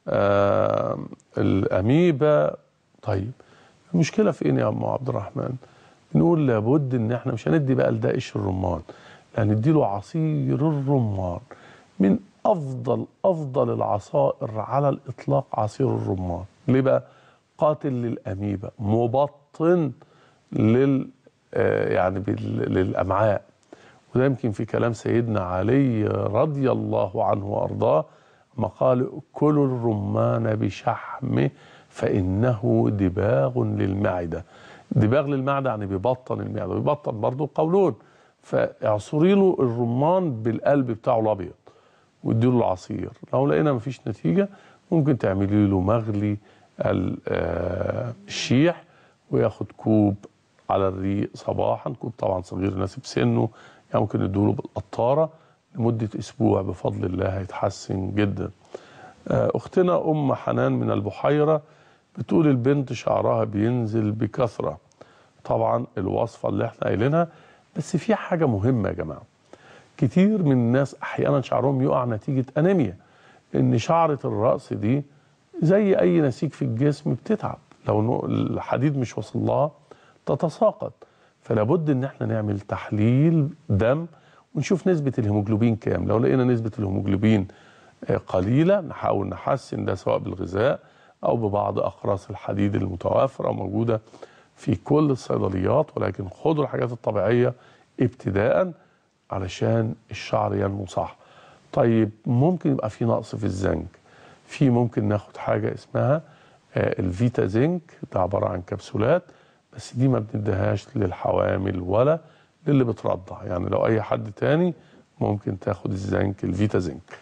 آه الاميبا طيب المشكله في ايه يا ام عبد الرحمن نقول لابد ان احنا مش هندي بقى لده قشر الرمان لا نديله عصير الرمان من افضل افضل العصائر على الاطلاق عصير الرمان ليه بقى قاتل للاميبا مبطن لل آه، يعني بال- للامعاء وده يمكن في كلام سيدنا علي رضي الله عنه وارضاه ما قال كلوا الرمان بشحمه فانه دباغ للمعده دباغ للمعده يعني بيبطن المعده بيبطن برضه قولون فاعصري له الرمان بالقلب بتاعه الابيض واديله العصير لو لقينا مفيش نتيجه ممكن تعملي له مغلي ال- آه، الشيح وياخد كوب على الريق صباحا كوب طبعا صغير يناسب سنه يعني ممكن ندوله بالقطاره لمده اسبوع بفضل الله هيتحسن جدا آه، اختنا ام حنان من البحيره بتقول البنت شعرها بينزل بكثره طبعا الوصفه اللي احنا قايلينها بس في حاجه مهمه يا جماعه كتير من الناس احيانا شعرهم يقع نتيجه انيميا ان شعره الراس دي زي اي نسيج في الجسم بتتعب لو نو- الحديد مش واصل لها تتساقط فلا بد ان احنا نعمل تحليل دم ونشوف نسبه الهيموجلوبين كام لو لقينا نسبه الهيموجلوبين آه، قليله نحاول نحسن ده سواء بالغذاء او ببعض اقراص الحديد المتوافره موجوده في كل الصيدليات ولكن خدوا الحاجات الطبيعيه ابتداء علشان الشعر ينمو صح طيب ممكن يبقى في نقص في الزنك في ممكن ناخد حاجه اسمها آه، الفيتا زنك ده عباره عن كبسولات بس دي ما بنديهاش للحوامل ولا للي بترضع يعني لو اي حد تاني ممكن تاخد الزنك الفيتا زنك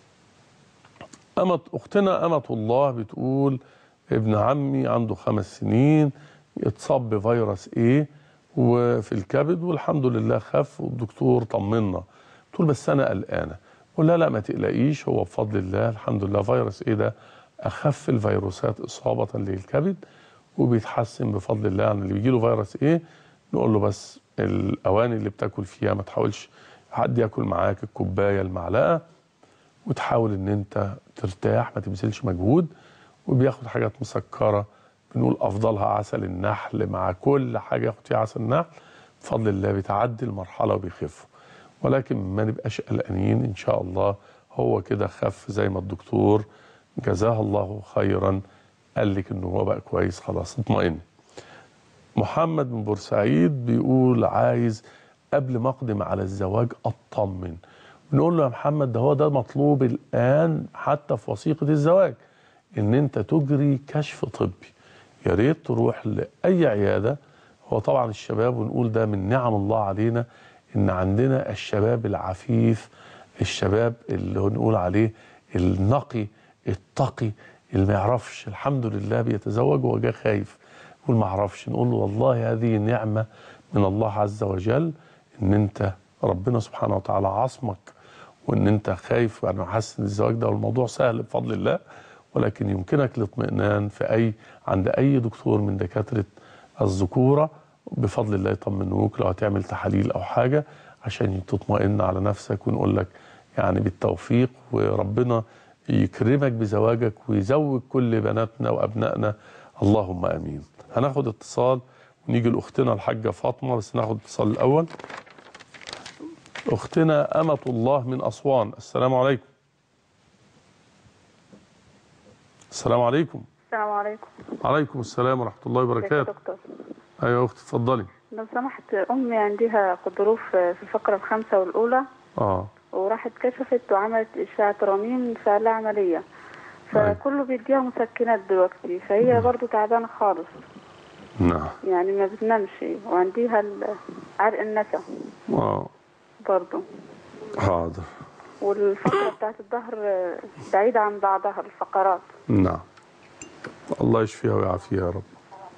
أمت أختنا أمة الله بتقول ابن عمي عنده خمس سنين اتصاب بفيروس ايه وفي الكبد والحمد لله خف والدكتور طمنا بتقول بس انا قلقانه قول لا لا ما تقلقيش هو بفضل الله الحمد لله فيروس ايه ده اخف الفيروسات اصابه للكبد وبيتحسن بفضل الله يعني اللي بيجي له فيروس ايه نقول له بس الاواني اللي بتاكل فيها ما تحاولش حد ياكل معاك الكوبايه المعلقه وتحاول ان انت ترتاح ما تبذلش مجهود وبياخد حاجات مسكره بنقول افضلها عسل النحل مع كل حاجه ياخد فيها عسل النحل بفضل الله بتعدي المرحله وبيخفوا ولكن ما نبقاش قلقانين ان شاء الله هو كده خف زي ما الدكتور جزاه الله خيرا قال لك ان هو بقى كويس خلاص اطمئن محمد من بورسعيد بيقول عايز قبل ما اقدم على الزواج اطمن بنقول له يا محمد ده هو ده مطلوب الان حتى في وثيقه الزواج ان انت تجري كشف طبي يا ريت تروح لاي عياده هو طبعا الشباب ونقول ده من نعم الله علينا ان عندنا الشباب العفيف الشباب اللي هو نقول عليه النقي التقي اللي ما يعرفش الحمد لله بيتزوج وهو جاي خايف يقول ما اعرفش نقول له والله هذه نعمه من الله عز وجل ان انت ربنا سبحانه وتعالى عصمك وان انت خايف يعني حاسس ان الزواج ده والموضوع سهل بفضل الله ولكن يمكنك الاطمئنان في اي عند اي دكتور من دكاتره الذكوره بفضل الله يطمنوك لو هتعمل تحاليل او حاجه عشان تطمئن على نفسك ونقول لك يعني بالتوفيق وربنا يكرمك بزواجك ويزوج كل بناتنا وابنائنا اللهم امين. هناخد اتصال ونيجي لاختنا الحاجه فاطمه بس ناخد اتصال الاول. اختنا امه الله من اسوان السلام عليكم. السلام عليكم.
السلام عليكم
عليكم السلام ورحمه الله
ازيك يا
وبركاته.
دكتور
ايوه يا اختي اتفضلي.
لو سمحت امي عندها غضروف في الفقره الخامسه والاولى
اه
وراحت كشفت وعملت اشعه رنين فعلها عمليه فكله بيديها مسكنات دلوقتي فهي برضو تعبانه خالص
نعم
يعني ما بتنامش وعنديها ال- عرق النسا
اه
برضه
حاضر
والفقرة بتاعت الظهر آه، بعيدة عن بعضها الفقرات
نعم الله يشفيها ويعافيها يا رب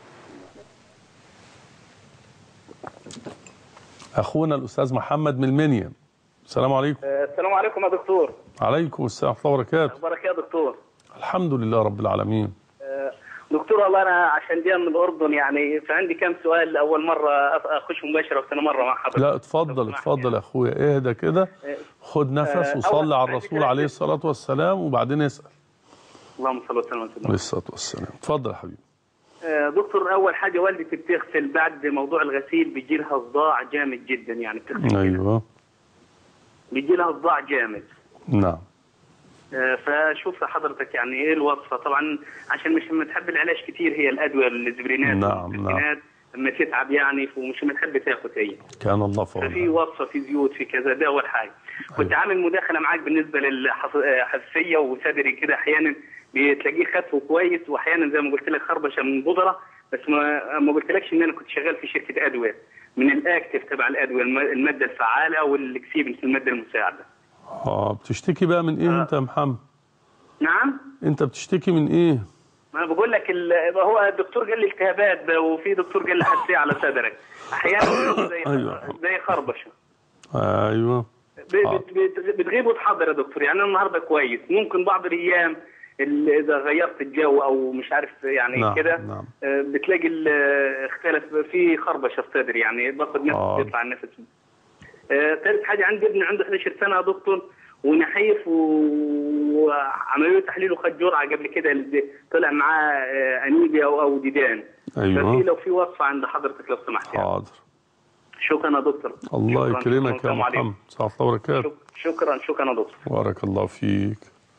أخونا الأستاذ محمد من المنيا السلام عليكم
السلام عليكم يا دكتور
عليكم السلام ورحمة الله وبركاته
اخبارك يا دكتور
الحمد لله رب العالمين
آه، دكتور والله انا عشان جاي من الاردن يعني فعندي كم سؤال اول مره أف- اخش مباشره وثاني مره مع حضرتك
لا اتفضل اتفضل يا أخويا اهدى كده خد نفس
آه،
وصلي
أول-
على
عندي
الرسول
كده-
عليه الصلاة والسلام وبعدين اسأل
اللهم صل وسلم على سيدنا
عليه الصلاة والسلام اتفضل يا حبيبي
آه، دكتور اول حاجه والدتي بتغسل بعد موضوع الغسيل بيجي لها صداع جامد جدا يعني بتغسل
أيوه
بيجي لها صداع جامد
نعم
آه، فشوف حضرتك يعني ايه الوصفه طبعا عشان مش بتحب العلاج كتير هي الادويه الاسبرينات
نعم نعم
والمسكنات لما تتعب يعني ومش بتحب تاخد هي
كان الله في
ففي
عونك
وصفه في زيوت في كذا ده اول حاجه كنت عامل مداخله معاك بالنسبه للحساسيه وصدري كده احيانا بتلاقيه خف كويس واحيانا زي ما قلت لك خربشه من بودره بس ما ما قلتلكش ان انا كنت شغال في شركه ادويه من الاكتف تبع الادويه الم- الماده الفعاله والاكسيبنس الماده المساعده
اه بتشتكي بقى من ايه انت يا محمد
نعم
انت بتشتكي من ايه
ما بقول لك ال- هو الدكتور قال لي التهابات وفي دكتور قال لي حساسيه على صدرك احيانا زي
أيوة.
زي خربشه
ايوه
ب- بت- بت- بتغيب وتحضر يا دكتور يعني انا النهارده كويس ممكن بعض الايام ال- اذا غيرت الجو او مش عارف يعني
نعم،
كده
نعم.
آه، بتلاقي ال- اختلف في خربشه في صدري يعني باخد نفس
آه.
بيطلع النفس آه، ثالث حاجه عندي ابن عنده 11 سنه يا دكتور ونحيف و- وعملوا له تحليل وخد جرعه قبل كده اللي طلع معاه آه، انيبيا او او ديدان
أيوة.
ففي لو في وصفه عند حضرتك لو سمحت يعني.
حاضر
شكرا يا دكتور
الله
شكراً،
يكرمك يا
السلام عليكم.
محمد صلى الله وبركاته
شكرا شكرا يا دكتور
بارك الله فيك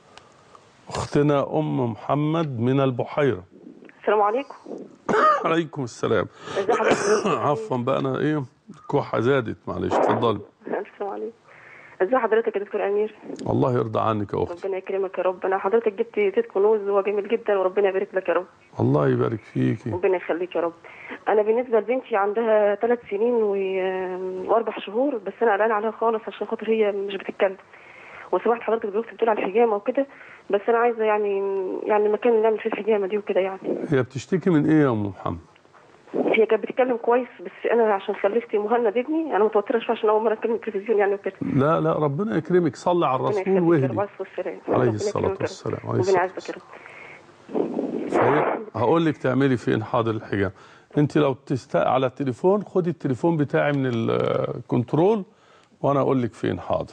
اختنا ام محمد من البحيره
السلام عليكم
عليكم السلام
ازي حضرتك
عفوا بقى انا ايه الكحه زادت معلش اتفضلي
السلام عليكم ازي حضرتك يا دكتور امير
الله يرضى عنك يا اختي
ربنا يكرمك يا رب انا حضرتك جبت زيت كنوز هو جميل جدا وربنا يبارك لك يا رب
الله يبارك فيكي
ربنا يخليك يا رب انا بالنسبه لبنتي عندها ثلاث سنين و... واربع شهور بس انا قلقانه عليها خالص عشان خاطر هي مش بتتكلم وسمعت حضرتك دلوقتي بتقول على الحجامه وكده بس انا عايزه يعني يعني المكان اللي نعمل فيه الحجامه دي وكده يعني
هي بتشتكي من ايه يا ام محمد
هي كانت بتتكلم كويس بس انا عشان خلفت مهند ابني انا متوتره شويه عشان اول مره اتكلم في التلفزيون يعني وكده
لا لا ربنا يكرمك صلي على
ربنا
الرسول
يخليك يا رب
واهدي
والسلام
عليه
ربنا
الصلاة
يكرمك يا رب.
والسلام عليه
ربنا
الصلاة
يعزك يا رب
فهي هقول لك تعملي فين حاضر الحجاب انت لو تستاء على التليفون خدي التليفون بتاعي من الكنترول وانا اقول لك فين حاضر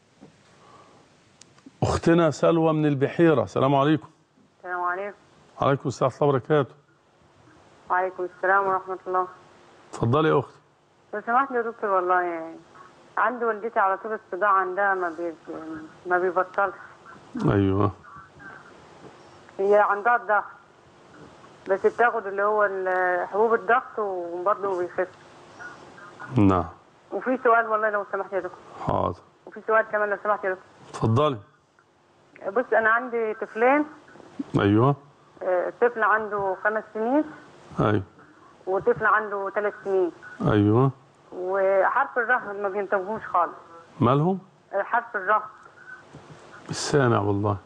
اختنا سلوى من البحيره السلام عليكم
السلام عليكم
عليكم السلام ورحمه الله وبركاته
وعليكم السلام ورحمة الله
اتفضلي يا اختي
لو سمحت يا دكتور والله يعني عندي والدتي على طول الصداع عندها ما بي... ما بيبطلش
ايوه
هي عندها الضغط بس بتاخد اللي هو ال- حبوب الضغط وبرضه ما بيخف
نعم
وفي سؤال والله لو سمحت يا دكتور
حاضر
وفي سؤال كمان لو سمحت يا دكتور
اتفضلي
بص انا عندي طفلين
ايوه
آه، طفل عنده خمس سنين
ايوه
وطفل عنده ثلاث سنين
ايوه
وحرف الره ما بينتبهوش خالص
مالهم
آه، حرف الره
مش سامع والله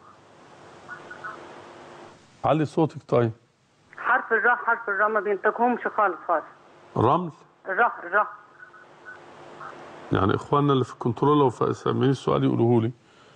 علي صوتك طيب
حرف الره حرف الره ما بينتبهوش خالص خالص
رمل
الره الره
يعني اخواننا اللي في الكنترول لو ف- سامعين السؤال يقولوه لي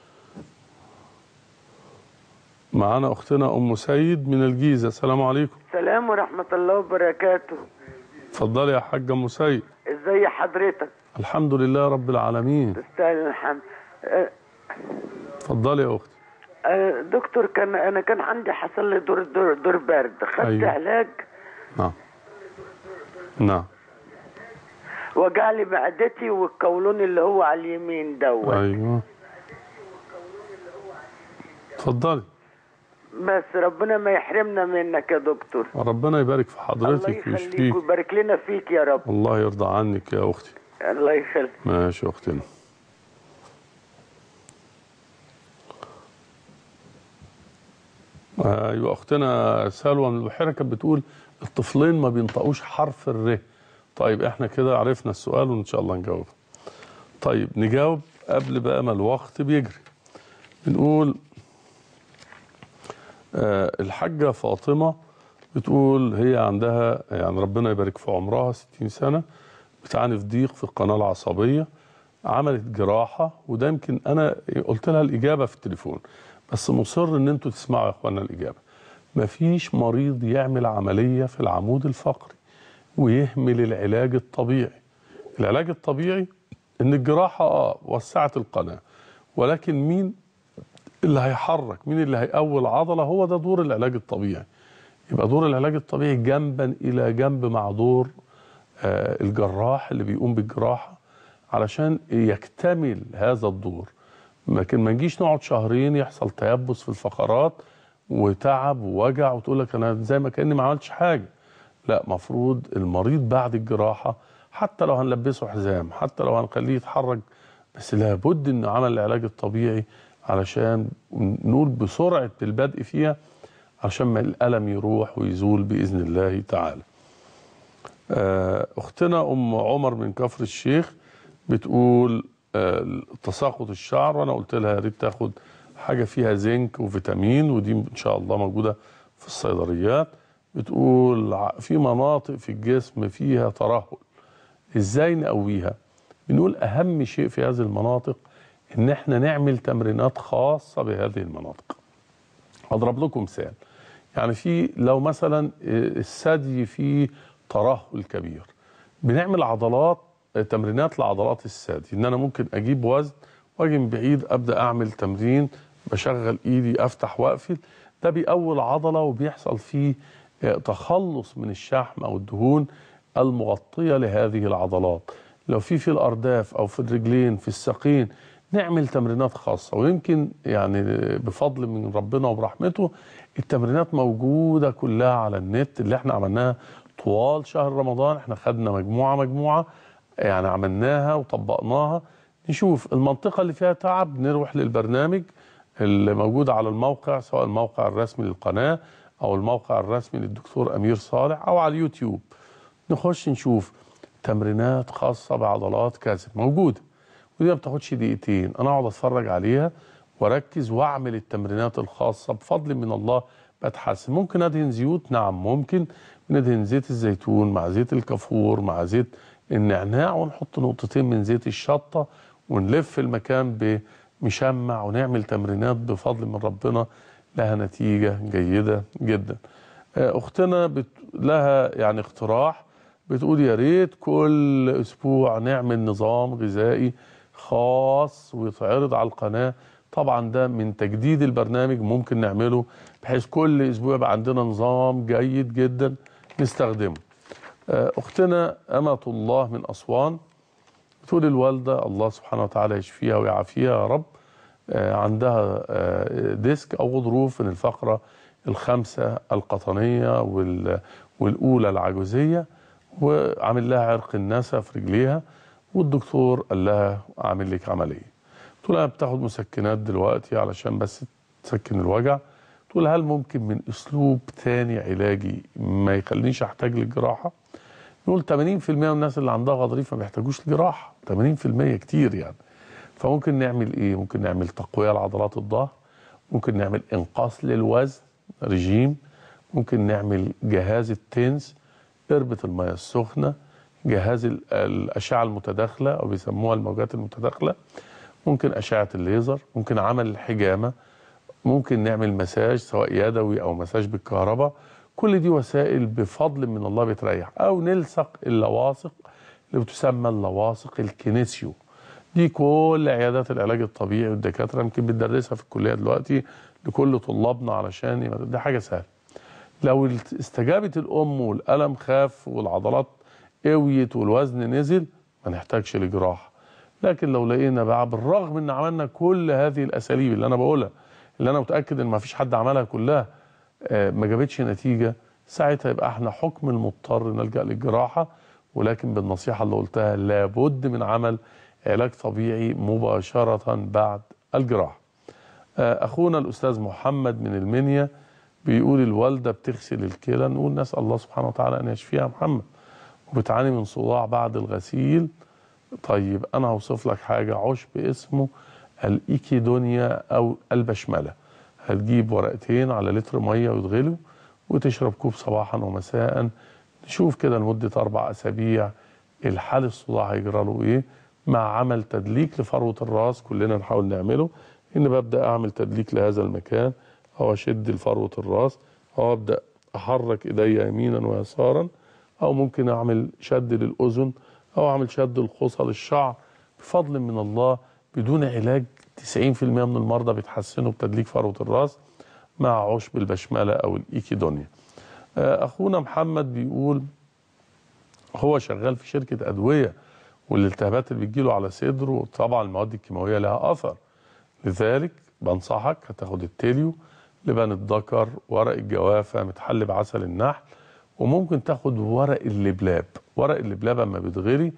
معانا اختنا ام سيد من الجيزه السلام عليكم
السلام ورحمة الله وبركاته
اتفضلي يا حاجه ام سيد
ازي حضرتك
الحمد لله رب العالمين
تستاهل الحمد أه،
اتفضلي يا اختي
أه، دكتور كان انا كان عندي حصل لي دور دور, دور برد خدت
أيوة.
علاج
نعم نعم
وجع لي معدتي والقولون اللي هو على اليمين دوت
ايوه اتفضلي
بس ربنا ما يحرمنا منك يا دكتور
ربنا يبارك في
الله
حضرتك
يخليك
ويشفيك
ويبارك لنا فيك يا رب
الله يرضى عنك يا اختي
الله يخليك
ماشي يا اختنا ايوه اختنا سلوى من البحيره كانت بتقول الطفلين ما بينطقوش حرف الر طيب احنا كده عرفنا السؤال وان شاء الله نجاوب طيب نجاوب قبل بقى ما الوقت بيجري بنقول آه الحاجة فاطمة بتقول هي عندها يعني ربنا يبارك في عمرها 60 سنة بتعاني في ضيق في القناة العصبية عملت جراحة وده يمكن أنا قلت لها الإجابة في التليفون بس مصر إن أنتوا تسمعوا يا إخوانا الإجابة مفيش مريض يعمل عملية في العمود الفقري ويهمل العلاج الطبيعي العلاج الطبيعي ان الجراحة اه وسعت القناة ولكن مين اللي هيحرك مين اللي هيقوي العضلة هو ده دور العلاج الطبيعي يبقى دور العلاج الطبيعي جنبا الى جنب مع دور آه الجراح اللي بيقوم بالجراحة علشان يكتمل هذا الدور لكن ما نجيش نقعد شهرين يحصل تيبس في الفقرات وتعب ووجع وتقول لك انا زي ما كاني ما عملتش حاجه لا مفروض المريض بعد الجراحه حتى لو هنلبسه حزام حتى لو هنخليه يتحرك بس لابد انه عمل العلاج الطبيعي علشان نقول بسرعه البدء فيها عشان ما الالم يروح ويزول باذن الله تعالى. اختنا ام عمر من كفر الشيخ بتقول تساقط الشعر وانا قلت لها يا ريت تاخد حاجه فيها زنك وفيتامين ودي ان شاء الله موجوده في الصيدليات بتقول في مناطق في الجسم فيها ترهل ازاي نقويها بنقول اهم شيء في هذه المناطق ان احنا نعمل تمرينات خاصه بهذه المناطق اضرب لكم مثال يعني في لو مثلا الثدي فيه ترهل كبير بنعمل عضلات تمرينات لعضلات الثدي ان انا ممكن اجيب وزن واجي من بعيد ابدا اعمل تمرين بشغل ايدي افتح واقفل ده بيقوي العضله وبيحصل فيه تخلص من الشحم او الدهون المغطيه لهذه العضلات لو في في الارداف او في الرجلين في الساقين نعمل تمرينات خاصه ويمكن يعني بفضل من ربنا وبرحمته التمرينات موجوده كلها على النت اللي احنا عملناها طوال شهر رمضان احنا خدنا مجموعه مجموعه يعني عملناها وطبقناها نشوف المنطقة اللي فيها تعب نروح للبرنامج اللي موجود على الموقع سواء الموقع الرسمي للقناة أو الموقع الرسمي للدكتور أمير صالح أو على اليوتيوب نخش نشوف تمرينات خاصة بعضلات كذا موجودة ودي ما بتاخدش دقيقتين أنا أقعد أتفرج عليها وأركز وأعمل التمرينات الخاصة بفضل من الله بتحسن ممكن أدهن زيوت نعم ممكن ندهن زيت الزيتون مع زيت الكافور مع زيت النعناع ونحط نقطتين من زيت الشطة ونلف المكان بمشمع ونعمل تمرينات بفضل من ربنا لها نتيجة جيدة جدا أختنا بت... لها يعني اقتراح بتقول يا ريت كل أسبوع نعمل نظام غذائي خاص ويتعرض على القناة طبعا ده من تجديد البرنامج ممكن نعمله بحيث كل أسبوع يبقى عندنا نظام جيد جدا نستخدمه أختنا أمة الله من أسوان بتقول الوالدة الله سبحانه وتعالى يشفيها ويعافيها يا رب عندها ديسك أو غضروف من الفقرة الخمسة القطنية والأولى العجوزية وعامل لها عرق النسا في رجليها والدكتور قال لها عامل لك عملية تقول أنا بتاخد مسكنات دلوقتي علشان بس تسكن الوجع تقول هل ممكن من أسلوب تاني علاجي ما يخلينيش أحتاج للجراحة نقول 80% من الناس اللي عندها غضاريف ما بيحتاجوش لجراحة 80% كتير يعني فممكن نعمل ايه ممكن نعمل تقوية لعضلات الظهر ممكن نعمل انقاص للوزن رجيم ممكن نعمل جهاز التنس قربة المياه السخنة جهاز الأشعة المتداخلة أو بيسموها الموجات المتداخلة ممكن أشعة الليزر ممكن عمل الحجامة ممكن نعمل مساج سواء يدوي أو مساج بالكهرباء كل دي وسائل بفضل من الله بتريح او نلصق اللواصق اللي بتسمى اللواصق الكينيسيو دي كل عيادات العلاج الطبيعي والدكاتره يمكن بتدرسها في الكليه دلوقتي لكل طلابنا علشان دي حاجه سهله لو استجابت الام والالم خاف والعضلات قويت والوزن نزل ما نحتاجش لجراحه لكن لو لقينا بقى بالرغم ان عملنا كل هذه الاساليب اللي انا بقولها اللي انا متاكد ان ما فيش حد عملها كلها ما جابتش نتيجة ساعتها يبقى احنا حكم المضطر نلجأ للجراحة ولكن بالنصيحة اللي قلتها لابد من عمل علاج طبيعي مباشرة بعد الجراحة أخونا الأستاذ محمد من المنيا بيقول الوالدة بتغسل الكلى نقول نسأل الله سبحانه وتعالى أن يشفيها محمد وبتعاني من صداع بعد الغسيل طيب انا هوصف لك حاجه عشب اسمه الايكيدونيا او البشمله هتجيب ورقتين على لتر ميه ويتغلوا وتشرب كوب صباحا ومساء نشوف كده لمده اربع اسابيع الحال الصداع هيجرى له ايه مع عمل تدليك لفروه الراس كلنا نحاول نعمله ان ببدا اعمل تدليك لهذا المكان او اشد لفروه الراس او ابدا احرك ايديا يمينا ويسارا او ممكن اعمل شد للاذن او اعمل شد الخصى للشعر بفضل من الله بدون علاج 90% من المرضى بيتحسنوا بتدليك فروه الراس مع عشب البشمله او الايكيدونيا. آه، اخونا محمد بيقول هو شغال في شركه ادويه والالتهابات اللي بتجيله على صدره طبعا المواد الكيماويه لها اثر لذلك بنصحك هتاخد التليو لبن الذكر ورق الجوافه متحلي بعسل النحل وممكن تاخد ورق اللبلاب ورق اللبلاب اما بيتغلي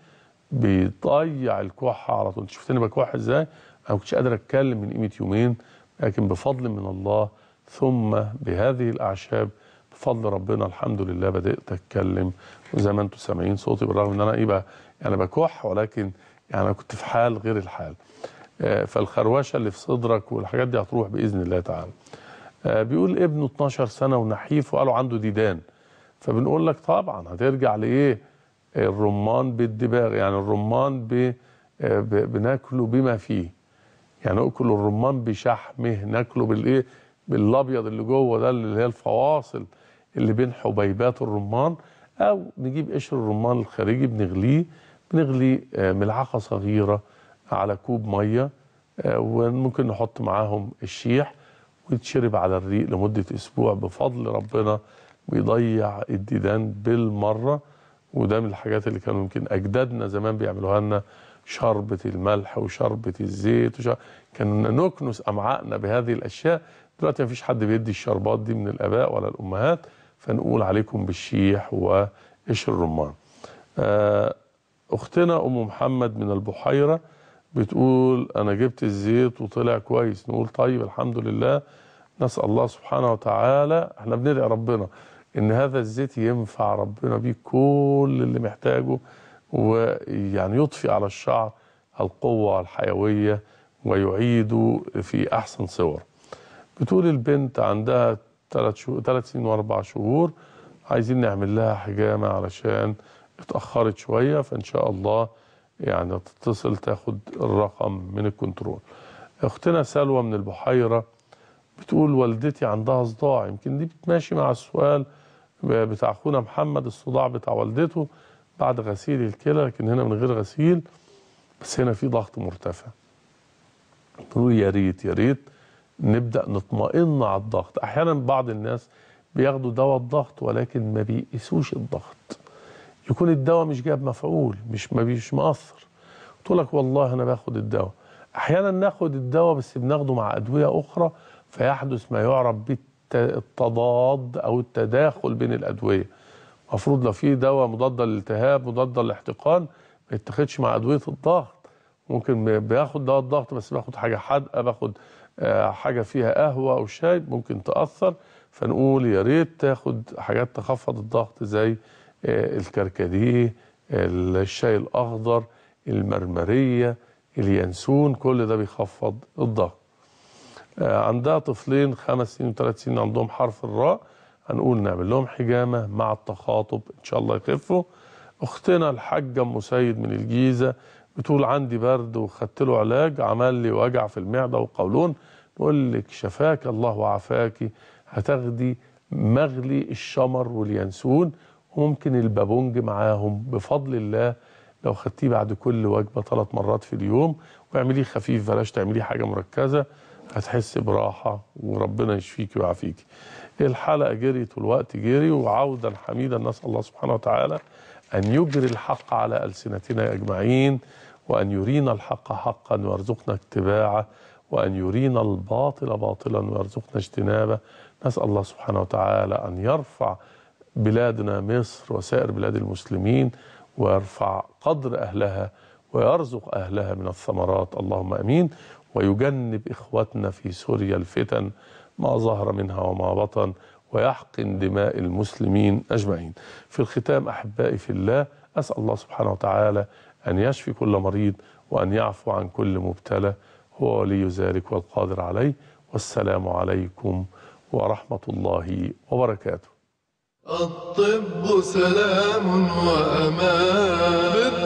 بيضيع الكحه على طول انت شفتني بكح ازاي انا ما كنتش قادر اتكلم من قيمه يومين لكن بفضل من الله ثم بهذه الاعشاب بفضل ربنا الحمد لله بدات اتكلم وزي ما انتم سامعين صوتي بالرغم ان انا ايه بقى يعني بكح ولكن يعني انا كنت في حال غير الحال آه، فالخروشه اللي في صدرك والحاجات دي هتروح باذن الله تعالى آه، بيقول ابنه 12 سنه ونحيف وقالوا عنده ديدان فبنقول لك طبعا هترجع لايه الرمان بالدباغ يعني الرمان ب... آه، ب... بناكله بما فيه يعني ناكل الرمان بشحمه ناكله بالايه بالابيض اللي جوه ده اللي هي الفواصل اللي بين حبيبات الرمان او نجيب قشر الرمان الخارجي بنغليه بنغلي آه، ملعقه صغيره على كوب ميه آه، وممكن نحط معاهم الشيح ويتشرب على الريق لمده اسبوع بفضل ربنا بيضيع الديدان بالمره وده من الحاجات اللي كانوا يمكن اجدادنا زمان بيعملوها لنا شربة الملح وشربة الزيت وشر... كنا نكنس امعائنا بهذه الاشياء دلوقتي مفيش حد بيدي الشربات دي من الاباء ولا الامهات فنقول عليكم بالشيح وقشر الرمان آه، اختنا ام محمد من البحيره بتقول انا جبت الزيت وطلع كويس نقول طيب الحمد لله نسال الله سبحانه وتعالى احنا بندعي ربنا ان هذا الزيت ينفع ربنا بيه كل اللي محتاجه ويعني يضفي على الشعر القوه الحيويه ويعيده في احسن صور بتقول البنت عندها ثلاث شهور ثلاث سنين واربع شهور عايزين نعمل لها حجامه علشان اتاخرت شويه فان شاء الله يعني تتصل تاخد الرقم من الكنترول اختنا سلوى من البحيره بتقول والدتي عندها صداع يمكن دي بتماشي مع السؤال بتاع اخونا محمد الصداع بتاع والدته بعد غسيل الكلى لكن هنا من غير غسيل بس هنا في ضغط مرتفع تقول يا ريت يا ريت نبدا نطمئن على الضغط احيانا بعض الناس بياخدوا دواء الضغط ولكن ما بيقيسوش الضغط يكون الدواء مش جاب مفعول مش ما مش مأثر تقول لك والله انا باخد الدواء احيانا ناخد الدواء بس بناخده مع ادويه اخرى فيحدث ما يعرف بالتضاد او التداخل بين الادويه المفروض لو في دواء مضاد للالتهاب مضاد للاحتقان ما يتاخدش مع ادويه الضغط ممكن بياخد دواء الضغط بس باخد حاجه حادقه باخد آه، حاجه فيها قهوه او شاي ممكن تاثر فنقول يا ريت تاخد حاجات تخفض الضغط زي آه، الكركديه الشاي الاخضر المرمريه اليانسون كل ده بيخفض الضغط آه، عندها طفلين خمس سنين وثلاث سنين عندهم حرف الراء هنقول نعمل لهم حجامه مع التخاطب ان شاء الله يخفوا اختنا الحاجه ام سيد من الجيزه بتقول عندي برد وخدت له علاج عمل لي وجع في المعده وقولون نقول لك شفاك الله وعافاكي هتاخدي مغلي الشمر واليانسون وممكن البابونج معاهم بفضل الله لو خدتيه بعد كل وجبه ثلاث مرات في اليوم واعمليه خفيف بلاش تعمليه حاجه مركزه هتحس براحه وربنا يشفيكي ويعافيكي. الحلقه جريت والوقت جري وعودا حميدا نسال الله سبحانه وتعالى ان يجري الحق على السنتنا اجمعين وان يرينا الحق حقا ويرزقنا اتباعه وان يرينا الباطل باطلا ويرزقنا اجتنابه نسال الله سبحانه وتعالى ان يرفع بلادنا مصر وسائر بلاد المسلمين ويرفع قدر اهلها ويرزق اهلها من الثمرات اللهم امين ويجنب اخوتنا في سوريا الفتن ما ظهر منها وما بطن ويحقن دماء المسلمين اجمعين. في الختام احبائي في الله اسال الله سبحانه وتعالى أن يشفي كل مريض وأن يعفو عن كل مبتلى هو ولي ذلك والقادر عليه والسلام عليكم ورحمة الله وبركاته
الطب سلام وأمان